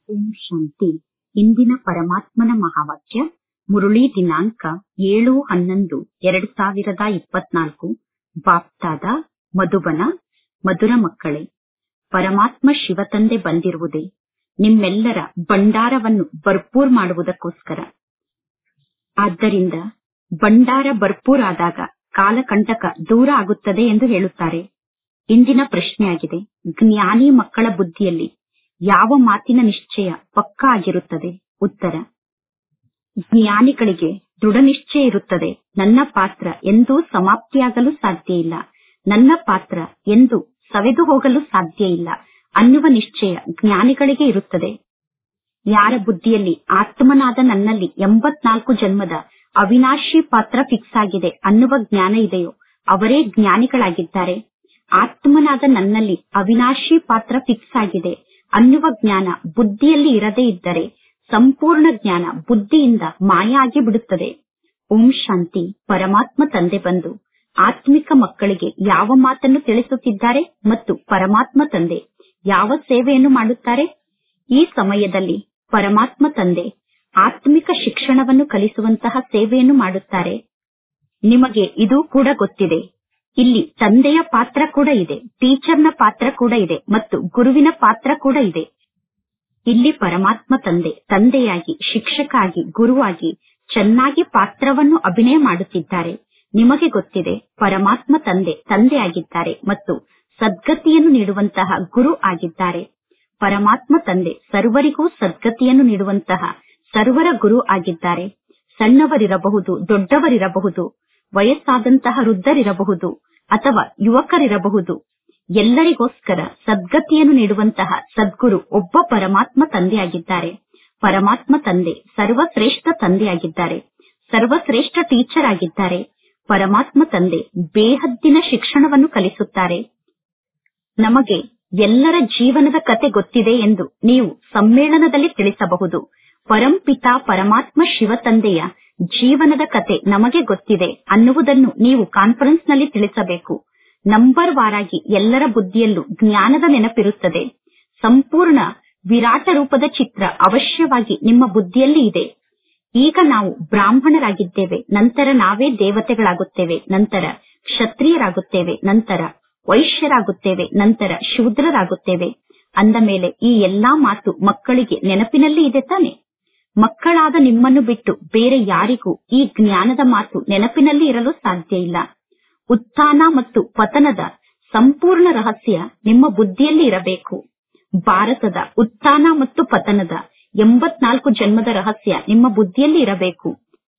ಓಂ ಶಾಂತಿ ಇಂದಿನ ಪರಮಾತ್ಮನ ಮಹಾವಾಕ್ಯ ಮುರುಳಿ ದಿನಾಂಕ ಏಳು ಹನ್ನೊಂದು ಎರಡ್ ಸಾವಿರದ ಇಪ್ಪತ್ನಾಲ್ಕು ಬಾಪ್ತಾದ ಮಧುಬನ ಮಧುರ ಮಕ್ಕಳೇ ಪರಮಾತ್ಮ ಶಿವತಂದೆ ಬಂದಿರುವುದೇ ನಿಮ್ಮೆಲ್ಲರ ಭಂಡಾರವನ್ನು ಭರ್ಪೂರ್ ಮಾಡುವುದಕ್ಕೋಸ್ಕರ ಆದ್ದರಿಂದ ಭಂಡಾರ ಭರ್ಪೂರ್ ಆದಾಗ ಕಾಲಕಂಟಕ ದೂರ ಆಗುತ್ತದೆ ಎಂದು ಹೇಳುತ್ತಾರೆ ಇಂದಿನ ಪ್ರಶ್ನೆಯಾಗಿದೆ ಜ್ಞಾನಿ ಮಕ್ಕಳ ಬುದ್ಧಿಯಲ್ಲಿ ಯಾವ ಮಾತಿನ ನಿಶ್ಚಯ ಪಕ್ಕಾ ಆಗಿರುತ್ತದೆ ಉತ್ತರ ಜ್ಞಾನಿಗಳಿಗೆ ದೃಢ ನಿಶ್ಚಯ ಇರುತ್ತದೆ ನನ್ನ ಪಾತ್ರ ಎಂದೂ ಸಮಾಪ್ತಿಯಾಗಲು ಸಾಧ್ಯ ಇಲ್ಲ ನನ್ನ ಪಾತ್ರ ಎಂದು ಸವೆದು ಹೋಗಲು ಸಾಧ್ಯ ಇಲ್ಲ ಅನ್ನುವ ನಿಶ್ಚಯ ಜ್ಞಾನಿಗಳಿಗೆ ಇರುತ್ತದೆ ಯಾರ ಬುದ್ಧಿಯಲ್ಲಿ ಆತ್ಮನಾದ ನನ್ನಲ್ಲಿ ಎಂಬತ್ನಾಲ್ಕು ಜನ್ಮದ ಅವಿನಾಶಿ ಪಾತ್ರ ಫಿಕ್ಸ್ ಆಗಿದೆ ಅನ್ನುವ ಜ್ಞಾನ ಇದೆಯೋ ಅವರೇ ಜ್ಞಾನಿಗಳಾಗಿದ್ದಾರೆ ಆತ್ಮನಾದ ನನ್ನಲ್ಲಿ ಅವಿನಾಶಿ ಪಾತ್ರ ಫಿಕ್ಸ್ ಆಗಿದೆ ಅನ್ನುವ ಜ್ಞಾನ ಬುದ್ಧಿಯಲ್ಲಿ ಇರದೇ ಇದ್ದರೆ ಸಂಪೂರ್ಣ ಜ್ಞಾನ ಬುದ್ಧಿಯಿಂದ ಮಾಯ ಆಗಿ ಬಿಡುತ್ತದೆ ಓಂ ಶಾಂತಿ ಪರಮಾತ್ಮ ತಂದೆ ಬಂದು ಆತ್ಮಿಕ ಮಕ್ಕಳಿಗೆ ಯಾವ ಮಾತನ್ನು ತಿಳಿಸುತ್ತಿದ್ದಾರೆ ಮತ್ತು ಪರಮಾತ್ಮ ತಂದೆ ಯಾವ ಸೇವೆಯನ್ನು ಮಾಡುತ್ತಾರೆ ಈ ಸಮಯದಲ್ಲಿ ಪರಮಾತ್ಮ ತಂದೆ ಆತ್ಮಿಕ ಶಿಕ್ಷಣವನ್ನು ಕಲಿಸುವಂತಹ ಸೇವೆಯನ್ನು ಮಾಡುತ್ತಾರೆ ನಿಮಗೆ ಇದು ಕೂಡ ಗೊತ್ತಿದೆ ಇಲ್ಲಿ ತಂದೆಯ ಪಾತ್ರ ಕೂಡ ಇದೆ ಟೀಚರ್ನ ಪಾತ್ರ ಕೂಡ ಇದೆ ಮತ್ತು ಗುರುವಿನ ಪಾತ್ರ ಕೂಡ ಇದೆ ಇಲ್ಲಿ ಪರಮಾತ್ಮ ತಂದೆ ತಂದೆಯಾಗಿ ಶಿಕ್ಷಕ ಆಗಿ ಗುರುವಾಗಿ ಚೆನ್ನಾಗಿ ಪಾತ್ರವನ್ನು ಅಭಿನಯ ಮಾಡುತ್ತಿದ್ದಾರೆ ನಿಮಗೆ ಗೊತ್ತಿದೆ ಪರಮಾತ್ಮ ತಂದೆ ತಂದೆಯಾಗಿದ್ದಾರೆ ಮತ್ತು ಸದ್ಗತಿಯನ್ನು ನೀಡುವಂತಹ ಗುರು ಆಗಿದ್ದಾರೆ ಪರಮಾತ್ಮ ತಂದೆ ಸರ್ವರಿಗೂ ಸದ್ಗತಿಯನ್ನು ನೀಡುವಂತಹ ಸರ್ವರ ಗುರು ಆಗಿದ್ದಾರೆ ಸಣ್ಣವರಿರಬಹುದು ದೊಡ್ಡವರಿರಬಹುದು ವಯಸ್ಸಾದಂತಹ ವೃದ್ಧರಿರಬಹುದು ಅಥವಾ ಯುವಕರಿರಬಹುದು ಎಲ್ಲರಿಗೋಸ್ಕರ ಸದ್ಗತಿಯನ್ನು ನೀಡುವಂತಹ ಸದ್ಗುರು ಒಬ್ಬ ಪರಮಾತ್ಮ ತಂದೆಯಾಗಿದ್ದಾರೆ ಪರಮಾತ್ಮ ತಂದೆ ಸರ್ವಶ್ರೇಷ್ಠ ತಂದೆಯಾಗಿದ್ದಾರೆ ಸರ್ವಶ್ರೇಷ್ಠ ಟೀಚರ್ ಆಗಿದ್ದಾರೆ ಪರಮಾತ್ಮ ತಂದೆ ಬೇಹದ್ದಿನ ಶಿಕ್ಷಣವನ್ನು ಕಲಿಸುತ್ತಾರೆ ನಮಗೆ ಎಲ್ಲರ ಜೀವನದ ಕತೆ ಗೊತ್ತಿದೆ ಎಂದು ನೀವು ಸಮ್ಮೇಳನದಲ್ಲಿ ತಿಳಿಸಬಹುದು ಪರಂಪಿತಾ ಪರಮಾತ್ಮ ಶಿವ ತಂದೆಯ ಜೀವನದ ಕತೆ ನಮಗೆ ಗೊತ್ತಿದೆ ಅನ್ನುವುದನ್ನು ನೀವು ಕಾನ್ಫರೆನ್ಸ್ನಲ್ಲಿ ತಿಳಿಸಬೇಕು ನಂಬರ್ ವಾರಾಗಿ ಎಲ್ಲರ ಬುದ್ಧಿಯಲ್ಲೂ ಜ್ಞಾನದ ನೆನಪಿರುತ್ತದೆ ಸಂಪೂರ್ಣ ವಿರಾಟ ರೂಪದ ಚಿತ್ರ ಅವಶ್ಯವಾಗಿ ನಿಮ್ಮ ಬುದ್ಧಿಯಲ್ಲಿ ಇದೆ ಈಗ ನಾವು ಬ್ರಾಹ್ಮಣರಾಗಿದ್ದೇವೆ ನಂತರ ನಾವೇ ದೇವತೆಗಳಾಗುತ್ತೇವೆ ನಂತರ ಕ್ಷತ್ರಿಯರಾಗುತ್ತೇವೆ ನಂತರ ವೈಶ್ಯರಾಗುತ್ತೇವೆ ನಂತರ ಶೂದ್ರರಾಗುತ್ತೇವೆ ಅಂದ ಮೇಲೆ ಈ ಎಲ್ಲಾ ಮಾತು ಮಕ್ಕಳಿಗೆ ನೆನಪಿನಲ್ಲಿ ಇದೆ ತಾನೆ ಮಕ್ಕಳಾದ ನಿಮ್ಮನ್ನು ಬಿಟ್ಟು ಬೇರೆ ಯಾರಿಗೂ ಈ ಜ್ಞಾನದ ಮಾತು ನೆನಪಿನಲ್ಲಿ ಇರಲು ಸಾಧ್ಯ ಇಲ್ಲ ಉತ್ಥಾನ ಮತ್ತು ಪತನದ ಸಂಪೂರ್ಣ ರಹಸ್ಯ ನಿಮ್ಮ ಬುದ್ಧಿಯಲ್ಲಿ ಇರಬೇಕು ಭಾರತದ ಉತ್ಥಾನ ಮತ್ತು ಪತನದ ಎಂಬತ್ನಾಲ್ಕು ಜನ್ಮದ ರಹಸ್ಯ ನಿಮ್ಮ ಬುದ್ಧಿಯಲ್ಲಿ ಇರಬೇಕು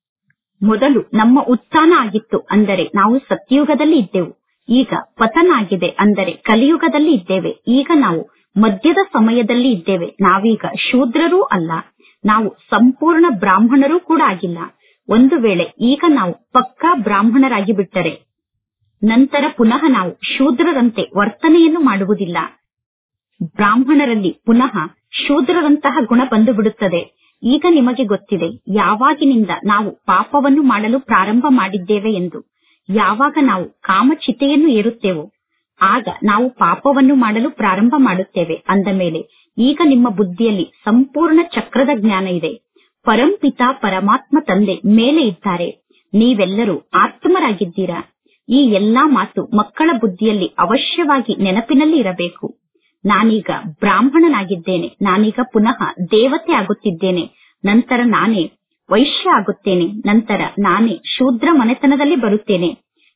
ಮೊದಲು ನಮ್ಮ ಉತ್ಥಾನ ಆಗಿತ್ತು ಅಂದರೆ ನಾವು ಸತ್ಯಯುಗದಲ್ಲಿ ಇದ್ದೆವು ಈಗ ಪತನ ಆಗಿದೆ ಅಂದರೆ ಕಲಿಯುಗದಲ್ಲಿ ಇದ್ದೇವೆ ಈಗ ನಾವು ಮಧ್ಯದ ಸಮಯದಲ್ಲಿ ಇದ್ದೇವೆ ನಾವೀಗ ಶೂದ್ರರೂ ಅಲ್ಲ ನಾವು ಸಂಪೂರ್ಣ ಬ್ರಾಹ್ಮಣರೂ ಕೂಡ ಆಗಿಲ್ಲ ಒಂದು ವೇಳೆ ಈಗ ನಾವು ಪಕ್ಕಾ ಬ್ರಾಹ್ಮಣರಾಗಿ ಬಿಟ್ಟರೆ ನಂತರ ಪುನಃ ನಾವು ಶೂದ್ರರಂತೆ ವರ್ತನೆಯನ್ನು ಮಾಡುವುದಿಲ್ಲ ಬ್ರಾಹ್ಮಣರಲ್ಲಿ ಪುನಃ ಶೂದ್ರರಂತಹ ಗುಣ ಬಂದು ಬಿಡುತ್ತದೆ ಈಗ ನಿಮಗೆ ಗೊತ್ತಿದೆ ಯಾವಾಗಿನಿಂದ ನಾವು ಪಾಪವನ್ನು ಮಾಡಲು ಪ್ರಾರಂಭ ಮಾಡಿದ್ದೇವೆ ಎಂದು ಯಾವಾಗ ನಾವು ಕಾಮಚಿತೆಯನ್ನು ಏರುತ್ತೇವೋ ಆಗ ನಾವು ಪಾಪವನ್ನು ಮಾಡಲು ಪ್ರಾರಂಭ ಮಾಡುತ್ತೇವೆ ಅಂದ ಮೇಲೆ ಈಗ ನಿಮ್ಮ ಬುದ್ಧಿಯಲ್ಲಿ ಸಂಪೂರ್ಣ ಚಕ್ರದ ಜ್ಞಾನ ಇದೆ ಪರಂಪಿತಾ ಪರಮಾತ್ಮ ತಂದೆ ಮೇಲೆ ಇದ್ದಾರೆ ನೀವೆಲ್ಲರೂ ಆತ್ಮರಾಗಿದ್ದೀರಾ ಈ ಎಲ್ಲಾ ಮಾತು ಮಕ್ಕಳ ಬುದ್ಧಿಯಲ್ಲಿ ಅವಶ್ಯವಾಗಿ ನೆನಪಿನಲ್ಲಿ ಇರಬೇಕು ನಾನೀಗ ಬ್ರಾಹ್ಮಣನಾಗಿದ್ದೇನೆ ನಾನೀಗ ಪುನಃ ದೇವತೆ ಆಗುತ್ತಿದ್ದೇನೆ ನಂತರ ನಾನೇ ವೈಶ್ಯ ಆಗುತ್ತೇನೆ ನಂತರ ನಾನೇ ಶೂದ್ರ ಮನೆತನದಲ್ಲಿ ಬರುತ್ತೇನೆ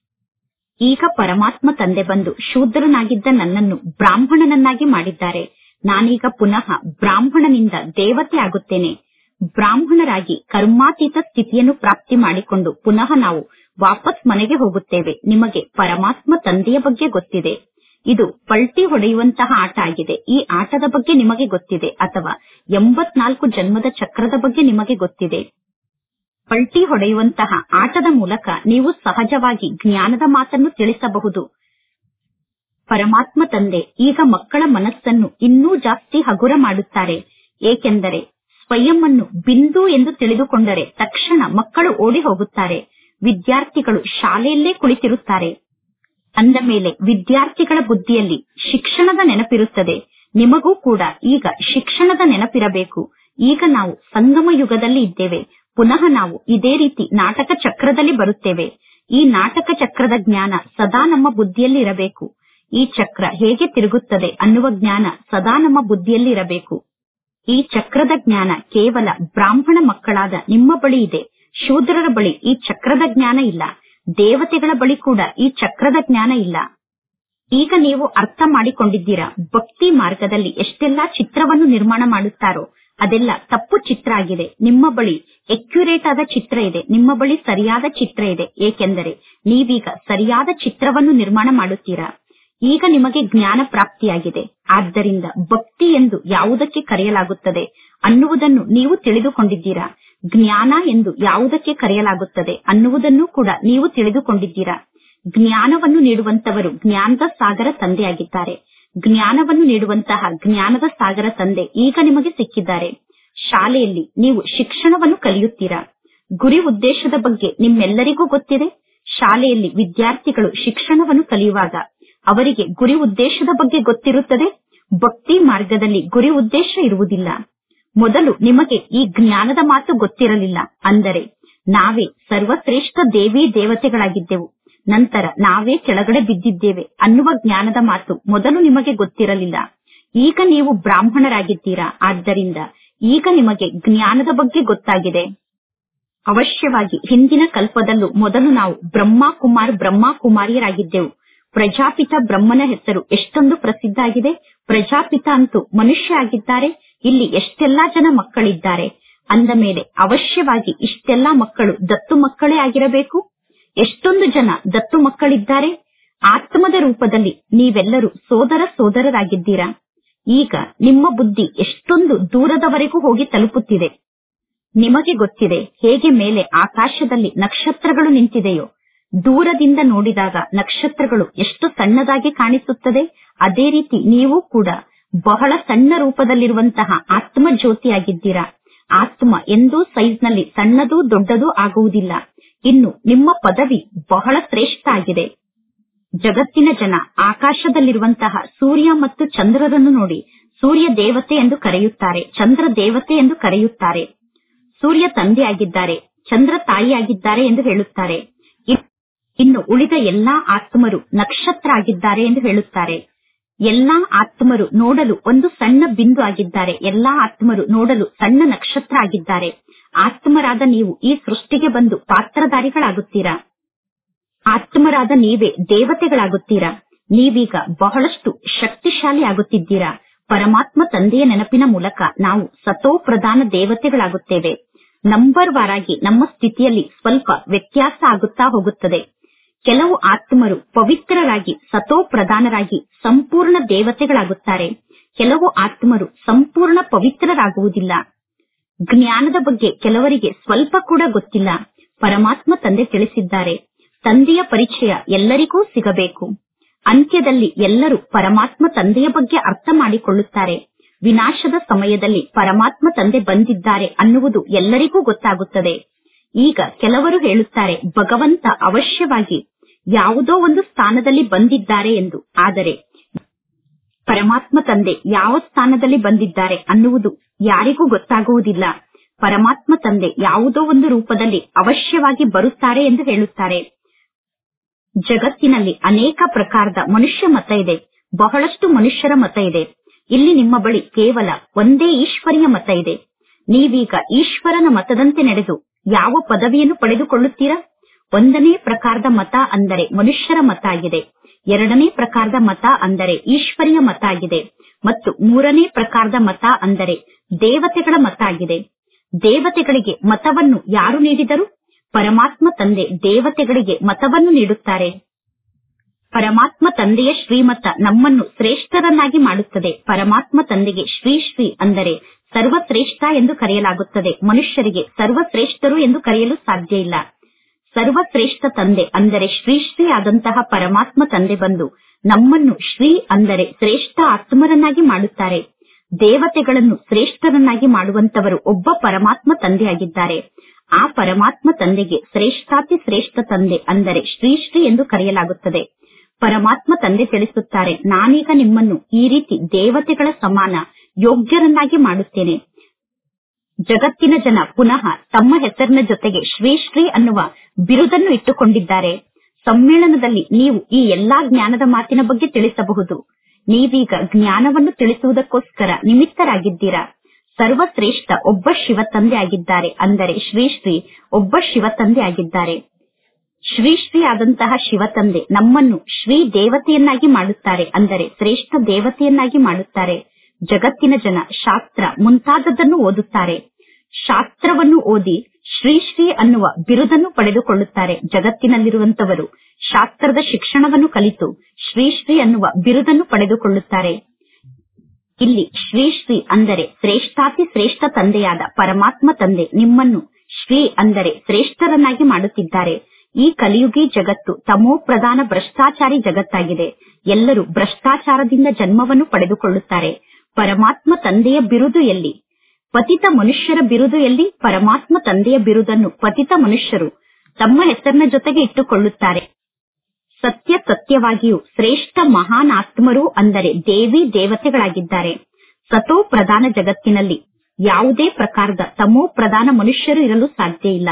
ಈಗ ಪರಮಾತ್ಮ ತಂದೆ ಬಂದು ಶೂದ್ರನಾಗಿದ್ದ ನನ್ನನ್ನು ಬ್ರಾಹ್ಮಣನನ್ನಾಗಿ ಮಾಡಿದ್ದಾರೆ ನಾನೀಗ ಪುನಃ ಬ್ರಾಹ್ಮಣನಿಂದ ದೇವತೆ ಆಗುತ್ತೇನೆ ಬ್ರಾಹ್ಮಣರಾಗಿ ಕರ್ಮಾತೀತ ಸ್ಥಿತಿಯನ್ನು ಪ್ರಾಪ್ತಿ ಮಾಡಿಕೊಂಡು ಪುನಃ ನಾವು ವಾಪಸ್ ಮನೆಗೆ ಹೋಗುತ್ತೇವೆ ನಿಮಗೆ ಪರಮಾತ್ಮ ತಂದೆಯ ಬಗ್ಗೆ ಗೊತ್ತಿದೆ ಇದು ಪಲ್ಟಿ ಹೊಡೆಯುವಂತಹ ಆಟ ಆಗಿದೆ ಈ ಆಟದ ಬಗ್ಗೆ ನಿಮಗೆ ಗೊತ್ತಿದೆ ಅಥವಾ ಎಂಬತ್ನಾಲ್ಕು ಜನ್ಮದ ಚಕ್ರದ ಬಗ್ಗೆ ನಿಮಗೆ ಗೊತ್ತಿದೆ ಪಲ್ಟಿ ಹೊಡೆಯುವಂತಹ ಆಟದ ಮೂಲಕ ನೀವು ಸಹಜವಾಗಿ ಜ್ಞಾನದ ಮಾತನ್ನು ತಿಳಿಸಬಹುದು ಪರಮಾತ್ಮ ತಂದೆ ಈಗ ಮಕ್ಕಳ ಮನಸ್ಸನ್ನು ಇನ್ನೂ ಜಾಸ್ತಿ ಹಗುರ ಮಾಡುತ್ತಾರೆ ಏಕೆಂದರೆ ಸ್ವಯಂ ಅನ್ನು ಬಿಂದು ಎಂದು ತಿಳಿದುಕೊಂಡರೆ ತಕ್ಷಣ ಮಕ್ಕಳು ಓಡಿ ಹೋಗುತ್ತಾರೆ ವಿದ್ಯಾರ್ಥಿಗಳು ಶಾಲೆಯಲ್ಲೇ ಕುಳಿತಿರುತ್ತಾರೆ ಅಂದ ಮೇಲೆ ವಿದ್ಯಾರ್ಥಿಗಳ ಬುದ್ಧಿಯಲ್ಲಿ ಶಿಕ್ಷಣದ ನೆನಪಿರುತ್ತದೆ ನಿಮಗೂ ಕೂಡ ಈಗ ಶಿಕ್ಷಣದ ನೆನಪಿರಬೇಕು ಈಗ ನಾವು ಸಂಗಮ ಯುಗದಲ್ಲಿ ಇದ್ದೇವೆ ಪುನಃ ನಾವು ಇದೇ ರೀತಿ ನಾಟಕ ಚಕ್ರದಲ್ಲಿ ಬರುತ್ತೇವೆ ಈ ನಾಟಕ ಚಕ್ರದ ಜ್ಞಾನ ಸದಾ ನಮ್ಮ ಬುದ್ಧಿಯಲ್ಲಿ ಇರಬೇಕು ಈ ಚಕ್ರ ಹೇಗೆ ತಿರುಗುತ್ತದೆ ಅನ್ನುವ ಜ್ಞಾನ ಸದಾ ನಮ್ಮ ಬುದ್ಧಿಯಲ್ಲಿ ಇರಬೇಕು ಈ ಚಕ್ರದ ಜ್ಞಾನ ಕೇವಲ ಬ್ರಾಹ್ಮಣ ಮಕ್ಕಳಾದ ನಿಮ್ಮ ಬಳಿ ಇದೆ ಶೂದ್ರರ ಬಳಿ ಈ ಚಕ್ರದ ಜ್ಞಾನ ಇಲ್ಲ ದೇವತೆಗಳ ಬಳಿ ಕೂಡ ಈ ಚಕ್ರದ ಜ್ಞಾನ ಇಲ್ಲ ಈಗ ನೀವು ಅರ್ಥ ಮಾಡಿಕೊಂಡಿದ್ದೀರಾ ಭಕ್ತಿ ಮಾರ್ಗದಲ್ಲಿ ಎಷ್ಟೆಲ್ಲಾ ಚಿತ್ರವನ್ನು ನಿರ್ಮಾಣ ಮಾಡುತ್ತಾರೋ ಅದೆಲ್ಲ ತಪ್ಪು ಚಿತ್ರ ಆಗಿದೆ ನಿಮ್ಮ ಬಳಿ ಎಕ್ಯುರೇಟ್ ಆದ ಚಿತ್ರ ಇದೆ ನಿಮ್ಮ ಬಳಿ ಸರಿಯಾದ ಚಿತ್ರ ಇದೆ ಏಕೆಂದರೆ ನೀವೀಗ ಸರಿಯಾದ ಚಿತ್ರವನ್ನು ನಿರ್ಮಾಣ ಮಾಡುತ್ತೀರಾ ಈಗ ನಿಮಗೆ ಜ್ಞಾನ ಪ್ರಾಪ್ತಿಯಾಗಿದೆ ಆದ್ದರಿಂದ ಭಕ್ತಿ ಎಂದು ಯಾವುದಕ್ಕೆ ಕರೆಯಲಾಗುತ್ತದೆ ಅನ್ನುವುದನ್ನು ನೀವು ತಿಳಿದುಕೊಂಡಿದ್ದೀರಾ ಜ್ಞಾನ ಎಂದು ಯಾವುದಕ್ಕೆ ಕರೆಯಲಾಗುತ್ತದೆ ಅನ್ನುವುದನ್ನು ಕೂಡ ನೀವು ತಿಳಿದುಕೊಂಡಿದ್ದೀರಾ ಜ್ಞಾನವನ್ನು ನೀಡುವಂತವರು ಜ್ಞಾನದ ಸಾಗರ ತಂದೆಯಾಗಿದ್ದಾರೆ ಜ್ಞಾನವನ್ನು ನೀಡುವಂತಹ ಜ್ಞಾನದ ಸಾಗರ ತಂದೆ ಈಗ ನಿಮಗೆ ಸಿಕ್ಕಿದ್ದಾರೆ ಶಾಲೆಯಲ್ಲಿ ನೀವು ಶಿಕ್ಷಣವನ್ನು ಕಲಿಯುತ್ತೀರಾ ಗುರಿ ಉದ್ದೇಶದ ಬಗ್ಗೆ ನಿಮ್ಮೆಲ್ಲರಿಗೂ ಗೊತ್ತಿದೆ ಶಾಲೆಯಲ್ಲಿ ವಿದ್ಯಾರ್ಥಿಗಳು ಶಿಕ್ಷಣವನ್ನು ಕಲಿಯುವಾಗ ಅವರಿಗೆ ಗುರಿ ಉದ್ದೇಶದ ಬಗ್ಗೆ ಗೊತ್ತಿರುತ್ತದೆ ಭಕ್ತಿ ಮಾರ್ಗದಲ್ಲಿ ಗುರಿ ಉದ್ದೇಶ ಇರುವುದಿಲ್ಲ ಮೊದಲು ನಿಮಗೆ ಈ ಜ್ಞಾನದ ಮಾತು ಗೊತ್ತಿರಲಿಲ್ಲ ಅಂದರೆ ನಾವೇ ಸರ್ವಶ್ರೇಷ್ಠ ದೇವಿ ದೇವತೆಗಳಾಗಿದ್ದೆವು ನಂತರ ನಾವೇ ಕೆಳಗಡೆ ಬಿದ್ದಿದ್ದೇವೆ ಅನ್ನುವ ಜ್ಞಾನದ ಮಾತು ಮೊದಲು ನಿಮಗೆ ಗೊತ್ತಿರಲಿಲ್ಲ ಈಗ ನೀವು ಬ್ರಾಹ್ಮಣರಾಗಿದ್ದೀರಾ ಆದ್ದರಿಂದ ಈಗ ನಿಮಗೆ ಜ್ಞಾನದ ಬಗ್ಗೆ ಗೊತ್ತಾಗಿದೆ ಅವಶ್ಯವಾಗಿ ಹಿಂದಿನ ಕಲ್ಪದಲ್ಲೂ ಮೊದಲು ನಾವು ಬ್ರಹ್ಮ ಕುಮಾರ್ ಬ್ರಹ್ಮ ಕುಮಾರಿಯರಾಗಿದ್ದೆವು ಪ್ರಜಾಪಿತ ಬ್ರಹ್ಮನ ಹೆಸರು ಎಷ್ಟೊಂದು ಪ್ರಸಿದ್ಧ ಆಗಿದೆ ಪ್ರಜಾಪಿತ ಅಂತೂ ಮನುಷ್ಯ ಆಗಿದ್ದಾರೆ ಇಲ್ಲಿ ಎಷ್ಟೆಲ್ಲಾ ಜನ ಮಕ್ಕಳಿದ್ದಾರೆ ಅಂದ ಮೇಲೆ ಅವಶ್ಯವಾಗಿ ಇಷ್ಟೆಲ್ಲಾ ಮಕ್ಕಳು ದತ್ತು ಮಕ್ಕಳೇ ಆಗಿರಬೇಕು ಎಷ್ಟೊಂದು ಜನ ದತ್ತು ಮಕ್ಕಳಿದ್ದಾರೆ ಆತ್ಮದ ರೂಪದಲ್ಲಿ ನೀವೆಲ್ಲರೂ ಸೋದರ ಸೋದರರಾಗಿದ್ದೀರಾ ಈಗ ನಿಮ್ಮ ಬುದ್ಧಿ ಎಷ್ಟೊಂದು ದೂರದವರೆಗೂ ಹೋಗಿ ತಲುಪುತ್ತಿದೆ ನಿಮಗೆ ಗೊತ್ತಿದೆ ಹೇಗೆ ಮೇಲೆ ಆಕಾಶದಲ್ಲಿ ನಕ್ಷತ್ರಗಳು ನಿಂತಿದೆಯೋ ದೂರದಿಂದ ನೋಡಿದಾಗ ನಕ್ಷತ್ರಗಳು ಎಷ್ಟು ಸಣ್ಣದಾಗಿ ಕಾಣಿಸುತ್ತದೆ ಅದೇ ರೀತಿ ನೀವು ಕೂಡ ಬಹಳ ಸಣ್ಣ ರೂಪದಲ್ಲಿರುವಂತಹ ಆತ್ಮ ಜ್ಯೋತಿಯಾಗಿದ್ದೀರಾ ಆತ್ಮ ಎಂದೂ ಸೈಜ್ನಲ್ಲಿ ಸಣ್ಣದೂ ದೊಡ್ಡದೂ ಆಗುವುದಿಲ್ಲ ಇನ್ನು ನಿಮ್ಮ ಪದವಿ ಬಹಳ ಶ್ರೇಷ್ಠ ಆಗಿದೆ ಜಗತ್ತಿನ ಜನ ಆಕಾಶದಲ್ಲಿರುವಂತಹ ಸೂರ್ಯ ಮತ್ತು ಚಂದ್ರರನ್ನು ನೋಡಿ ಸೂರ್ಯ ದೇವತೆ ಎಂದು ಕರೆಯುತ್ತಾರೆ ಚಂದ್ರ ದೇವತೆ ಎಂದು ಕರೆಯುತ್ತಾರೆ ಸೂರ್ಯ ತಂದೆಯಾಗಿದ್ದಾರೆ ಚಂದ್ರ ತಾಯಿಯಾಗಿದ್ದಾರೆ ಎಂದು ಹೇಳುತ್ತಾರೆ ಇ- ಇನ್ನು ಉಳಿದ ಎಲ್ಲಾ ಆತ್ಮರು ನಕ್ಷತ್ರ ಆಗಿದ್ದಾರೆ ಎಂದು ಹೇಳುತ್ತಾರೆ ಎಲ್ಲಾ ಆತ್ಮರು ನೋಡಲು ಒಂದು ಸಣ್ಣ ಬಿಂದು ಆಗಿದ್ದಾರೆ ಎಲ್ಲಾ ಆತ್ಮರು ನೋಡಲು ಸಣ್ಣ ನಕ್ಷತ್ರ ಆಗಿದ್ದಾರೆ ಆತ್ಮರಾದ ನೀವು ಈ ಸೃಷ್ಟಿಗೆ ಬಂದು ಪಾತ್ರಧಾರಿಗಳಾಗುತ್ತೀರಾ ಆತ್ಮರಾದ ನೀವೇ ದೇವತೆಗಳಾಗುತ್ತೀರಾ ನೀವೀಗ ಬಹಳಷ್ಟು ಶಕ್ತಿಶಾಲಿ ಆಗುತ್ತಿದ್ದೀರಾ ಪರಮಾತ್ಮ ತಂದೆಯ ನೆನಪಿನ ಮೂಲಕ ನಾವು ಸತೋ ಪ್ರಧಾನ ದೇವತೆಗಳಾಗುತ್ತೇವೆ ನಂಬರ್ ವಾರಾಗಿ ನಮ್ಮ ಸ್ಥಿತಿಯಲ್ಲಿ ಸ್ವಲ್ಪ ವ್ಯತ್ಯಾಸ ಆಗುತ್ತಾ ಹೋಗುತ್ತದೆ ಕೆಲವು ಆತ್ಮರು ಪವಿತ್ರರಾಗಿ ಸತೋ ಪ್ರಧಾನರಾಗಿ ಸಂಪೂರ್ಣ ದೇವತೆಗಳಾಗುತ್ತಾರೆ ಕೆಲವು ಆತ್ಮರು ಸಂಪೂರ್ಣ ಪವಿತ್ರರಾಗುವುದಿಲ್ಲ ಜ್ಞಾನದ ಬಗ್ಗೆ ಕೆಲವರಿಗೆ ಸ್ವಲ್ಪ ಕೂಡ ಗೊತ್ತಿಲ್ಲ ಪರಮಾತ್ಮ ತಂದೆ ತಿಳಿಸಿದ್ದಾರೆ ತಂದೆಯ ಪರಿಚಯ ಎಲ್ಲರಿಗೂ ಸಿಗಬೇಕು ಅಂತ್ಯದಲ್ಲಿ ಎಲ್ಲರೂ ಪರಮಾತ್ಮ ತಂದೆಯ ಬಗ್ಗೆ ಅರ್ಥ ಮಾಡಿಕೊಳ್ಳುತ್ತಾರೆ ವಿನಾಶದ ಸಮಯದಲ್ಲಿ ಪರಮಾತ್ಮ ತಂದೆ ಬಂದಿದ್ದಾರೆ ಅನ್ನುವುದು ಎಲ್ಲರಿಗೂ ಗೊತ್ತಾಗುತ್ತದೆ ಈಗ ಕೆಲವರು ಹೇಳುತ್ತಾರೆ ಭಗವಂತ ಅವಶ್ಯವಾಗಿ ಯಾವುದೋ ಒಂದು ಸ್ಥಾನದಲ್ಲಿ ಬಂದಿದ್ದಾರೆ ಎಂದು ಆದರೆ ಪರಮಾತ್ಮ ತಂದೆ ಯಾವ ಸ್ಥಾನದಲ್ಲಿ ಬಂದಿದ್ದಾರೆ ಅನ್ನುವುದು ಯಾರಿಗೂ ಗೊತ್ತಾಗುವುದಿಲ್ಲ ಪರಮಾತ್ಮ ತಂದೆ ಯಾವುದೋ ಒಂದು ರೂಪದಲ್ಲಿ ಅವಶ್ಯವಾಗಿ ಬರುತ್ತಾರೆ ಎಂದು ಹೇಳುತ್ತಾರೆ ಜಗತ್ತಿನಲ್ಲಿ ಅನೇಕ ಪ್ರಕಾರದ ಮನುಷ್ಯ ಮತ ಇದೆ ಬಹಳಷ್ಟು ಮನುಷ್ಯರ ಮತ ಇದೆ ಇಲ್ಲಿ ನಿಮ್ಮ ಬಳಿ ಕೇವಲ ಒಂದೇ ಈಶ್ವರಿಯ ಮತ ಇದೆ ನೀವೀಗ ಈಶ್ವರನ ಮತದಂತೆ ನಡೆದು ಯಾವ ಪದವಿಯನ್ನು ಪಡೆದುಕೊಳ್ಳುತ್ತೀರಾ ಒಂದನೇ ಪ್ರಕಾರದ ಮತ ಅಂದರೆ ಮನುಷ್ಯರ ಮತ ಆಗಿದೆ ಎರಡನೇ ಪ್ರಕಾರದ ಮತ ಅಂದರೆ ಈಶ್ವರಿಯ ಮತ ಆಗಿದೆ ಮತ್ತು ಮೂರನೇ ಪ್ರಕಾರದ ಮತ ಅಂದರೆ ದೇವತೆಗಳ ಮತ ಆಗಿದೆ ದೇವತೆಗಳಿಗೆ ಮತವನ್ನು ಯಾರು ನೀಡಿದರು ಪರಮಾತ್ಮ ತಂದೆ ದೇವತೆಗಳಿಗೆ ಮತವನ್ನು ನೀಡುತ್ತಾರೆ ಪರಮಾತ್ಮ ತಂದೆಯ ಶ್ರೀಮತ ನಮ್ಮನ್ನು ಶ್ರೇಷ್ಠರನ್ನಾಗಿ ಮಾಡುತ್ತದೆ ಪರಮಾತ್ಮ ತಂದೆಗೆ ಶ್ರೀ ಶ್ರೀ ಅಂದರೆ ಸರ್ವಶ್ರೇಷ್ಠ ಎಂದು ಕರೆಯಲಾಗುತ್ತದೆ ಮನುಷ್ಯರಿಗೆ ಸರ್ವಶ್ರೇಷ್ಠರು ಎಂದು ಕರೆಯಲು ಸಾಧ್ಯ ಇಲ್ಲ ಸರ್ವಶ್ರೇಷ್ಠ ತಂದೆ ಅಂದರೆ ಶ್ರೀ ಶ್ರೀ ಆದಂತಹ ಪರಮಾತ್ಮ ತಂದೆ ಬಂದು ನಮ್ಮನ್ನು ಶ್ರೀ ಅಂದರೆ ಶ್ರೇಷ್ಠ ಆತ್ಮರನ್ನಾಗಿ ಮಾಡುತ್ತಾರೆ ದೇವತೆಗಳನ್ನು ಶ್ರೇಷ್ಠರನ್ನಾಗಿ ಮಾಡುವಂತವರು ಒಬ್ಬ ಪರಮಾತ್ಮ ತಂದೆಯಾಗಿದ್ದಾರೆ ಆ ಪರಮಾತ್ಮ ತಂದೆಗೆ ಶ್ರೇಷ್ಠಾತಿ ಶ್ರೇಷ್ಠ ತಂದೆ ಅಂದರೆ ಶ್ರೀ ಶ್ರೀ ಎಂದು ಕರೆಯಲಾಗುತ್ತದೆ ಪರಮಾತ್ಮ ತಂದೆ ತಿಳಿಸುತ್ತಾರೆ ನಾನೀಗ ನಿಮ್ಮನ್ನು ಈ ರೀತಿ ದೇವತೆಗಳ ಸಮಾನ ಯೋಗ್ಯರನ್ನಾಗಿ ಮಾಡುತ್ತೇನೆ ಜಗತ್ತಿನ ಜನ ಪುನಃ ತಮ್ಮ ಹೆಸರಿನ ಜೊತೆಗೆ ಶ್ರೀ ಶ್ರೀ ಅನ್ನುವ ಬಿರುದನ್ನು ಇಟ್ಟುಕೊಂಡಿದ್ದಾರೆ ಸಮ್ಮೇಳನದಲ್ಲಿ ನೀವು ಈ ಎಲ್ಲಾ ಜ್ಞಾನದ ಮಾತಿನ ಬಗ್ಗೆ ತಿಳಿಸಬಹುದು ನೀವೀಗ ಜ್ಞಾನವನ್ನು ತಿಳಿಸುವುದಕ್ಕೋಸ್ಕರ ನಿಮಿತ್ತರಾಗಿದ್ದೀರಾ ಸರ್ವಶ್ರೇಷ್ಠ ಒಬ್ಬ ಶಿವ ತಂದೆ ಆಗಿದ್ದಾರೆ ಅಂದರೆ ಶ್ರೀ ಶ್ರೀ ಒಬ್ಬ ಶಿವ ತಂದೆ ಆಗಿದ್ದಾರೆ ಶ್ರೀ ಶ್ರೀ ಆದಂತಹ ಶಿವ ತಂದೆ ನಮ್ಮನ್ನು ಶ್ರೀ ದೇವತೆಯನ್ನಾಗಿ ಮಾಡುತ್ತಾರೆ ಅಂದರೆ ಶ್ರೇಷ್ಠ ದೇವತೆಯನ್ನಾಗಿ ಮಾಡುತ್ತಾರೆ ಜಗತ್ತಿನ ಜನ ಶಾಸ್ತ್ರ ಮುಂತಾದದ್ದನ್ನು ಓದುತ್ತಾರೆ ಶಾಸ್ತ್ರವನ್ನು ಓದಿ ಶ್ರೀ ಶ್ರೀ ಅನ್ನುವ ಬಿರುದನ್ನು ಪಡೆದುಕೊಳ್ಳುತ್ತಾರೆ ಜಗತ್ತಿನಲ್ಲಿರುವಂತವರು ಶಾಸ್ತ್ರದ ಶಿಕ್ಷಣವನ್ನು ಕಲಿತು ಶ್ರೀ ಶ್ರೀ ಅನ್ನುವ ಬಿರುದನ್ನು ಪಡೆದುಕೊಳ್ಳುತ್ತಾರೆ ಇಲ್ಲಿ ಶ್ರೀ ಶ್ರೀ ಅಂದರೆ ಶ್ರೇಷ್ಠಾತಿ ಶ್ರೇಷ್ಠ ತಂದೆಯಾದ ಪರಮಾತ್ಮ ತಂದೆ ನಿಮ್ಮನ್ನು ಶ್ರೀ ಅಂದರೆ ಶ್ರೇಷ್ಠರನ್ನಾಗಿ ಮಾಡುತ್ತಿದ್ದಾರೆ ಈ ಕಲಿಯುಗಿ ಜಗತ್ತು ತಮೋ ಪ್ರಧಾನ ಭ್ರಷ್ಟಾಚಾರಿ ಜಗತ್ತಾಗಿದೆ ಎಲ್ಲರೂ ಭ್ರಷ್ಟಾಚಾರದಿಂದ ಜನ್ಮವನ್ನು ಪಡೆದುಕೊಳ್ಳುತ್ತಾರೆ ಪರಮಾತ್ಮ ತಂದೆಯ ಬಿರುದು ಎಲ್ಲಿ ಪತಿತ ಮನುಷ್ಯರ ಬಿರುದು ಎಲ್ಲಿ ಪರಮಾತ್ಮ ತಂದೆಯ ಬಿರುದನ್ನು ಪತಿತ ಮನುಷ್ಯರು ತಮ್ಮ ಹೆಸರಿನ ಜೊತೆಗೆ ಇಟ್ಟುಕೊಳ್ಳುತ್ತಾರೆ ಸತ್ಯ ಸತ್ಯವಾಗಿಯೂ ಶ್ರೇಷ್ಠ ಮಹಾನ್ ಆತ್ಮರು ಅಂದರೆ ದೇವಿ ದೇವತೆಗಳಾಗಿದ್ದಾರೆ ಸತೋ ಪ್ರಧಾನ ಜಗತ್ತಿನಲ್ಲಿ ಯಾವುದೇ ಪ್ರಕಾರದ ತಮೋ ಪ್ರಧಾನ ಮನುಷ್ಯರು ಇರಲು ಸಾಧ್ಯ ಇಲ್ಲ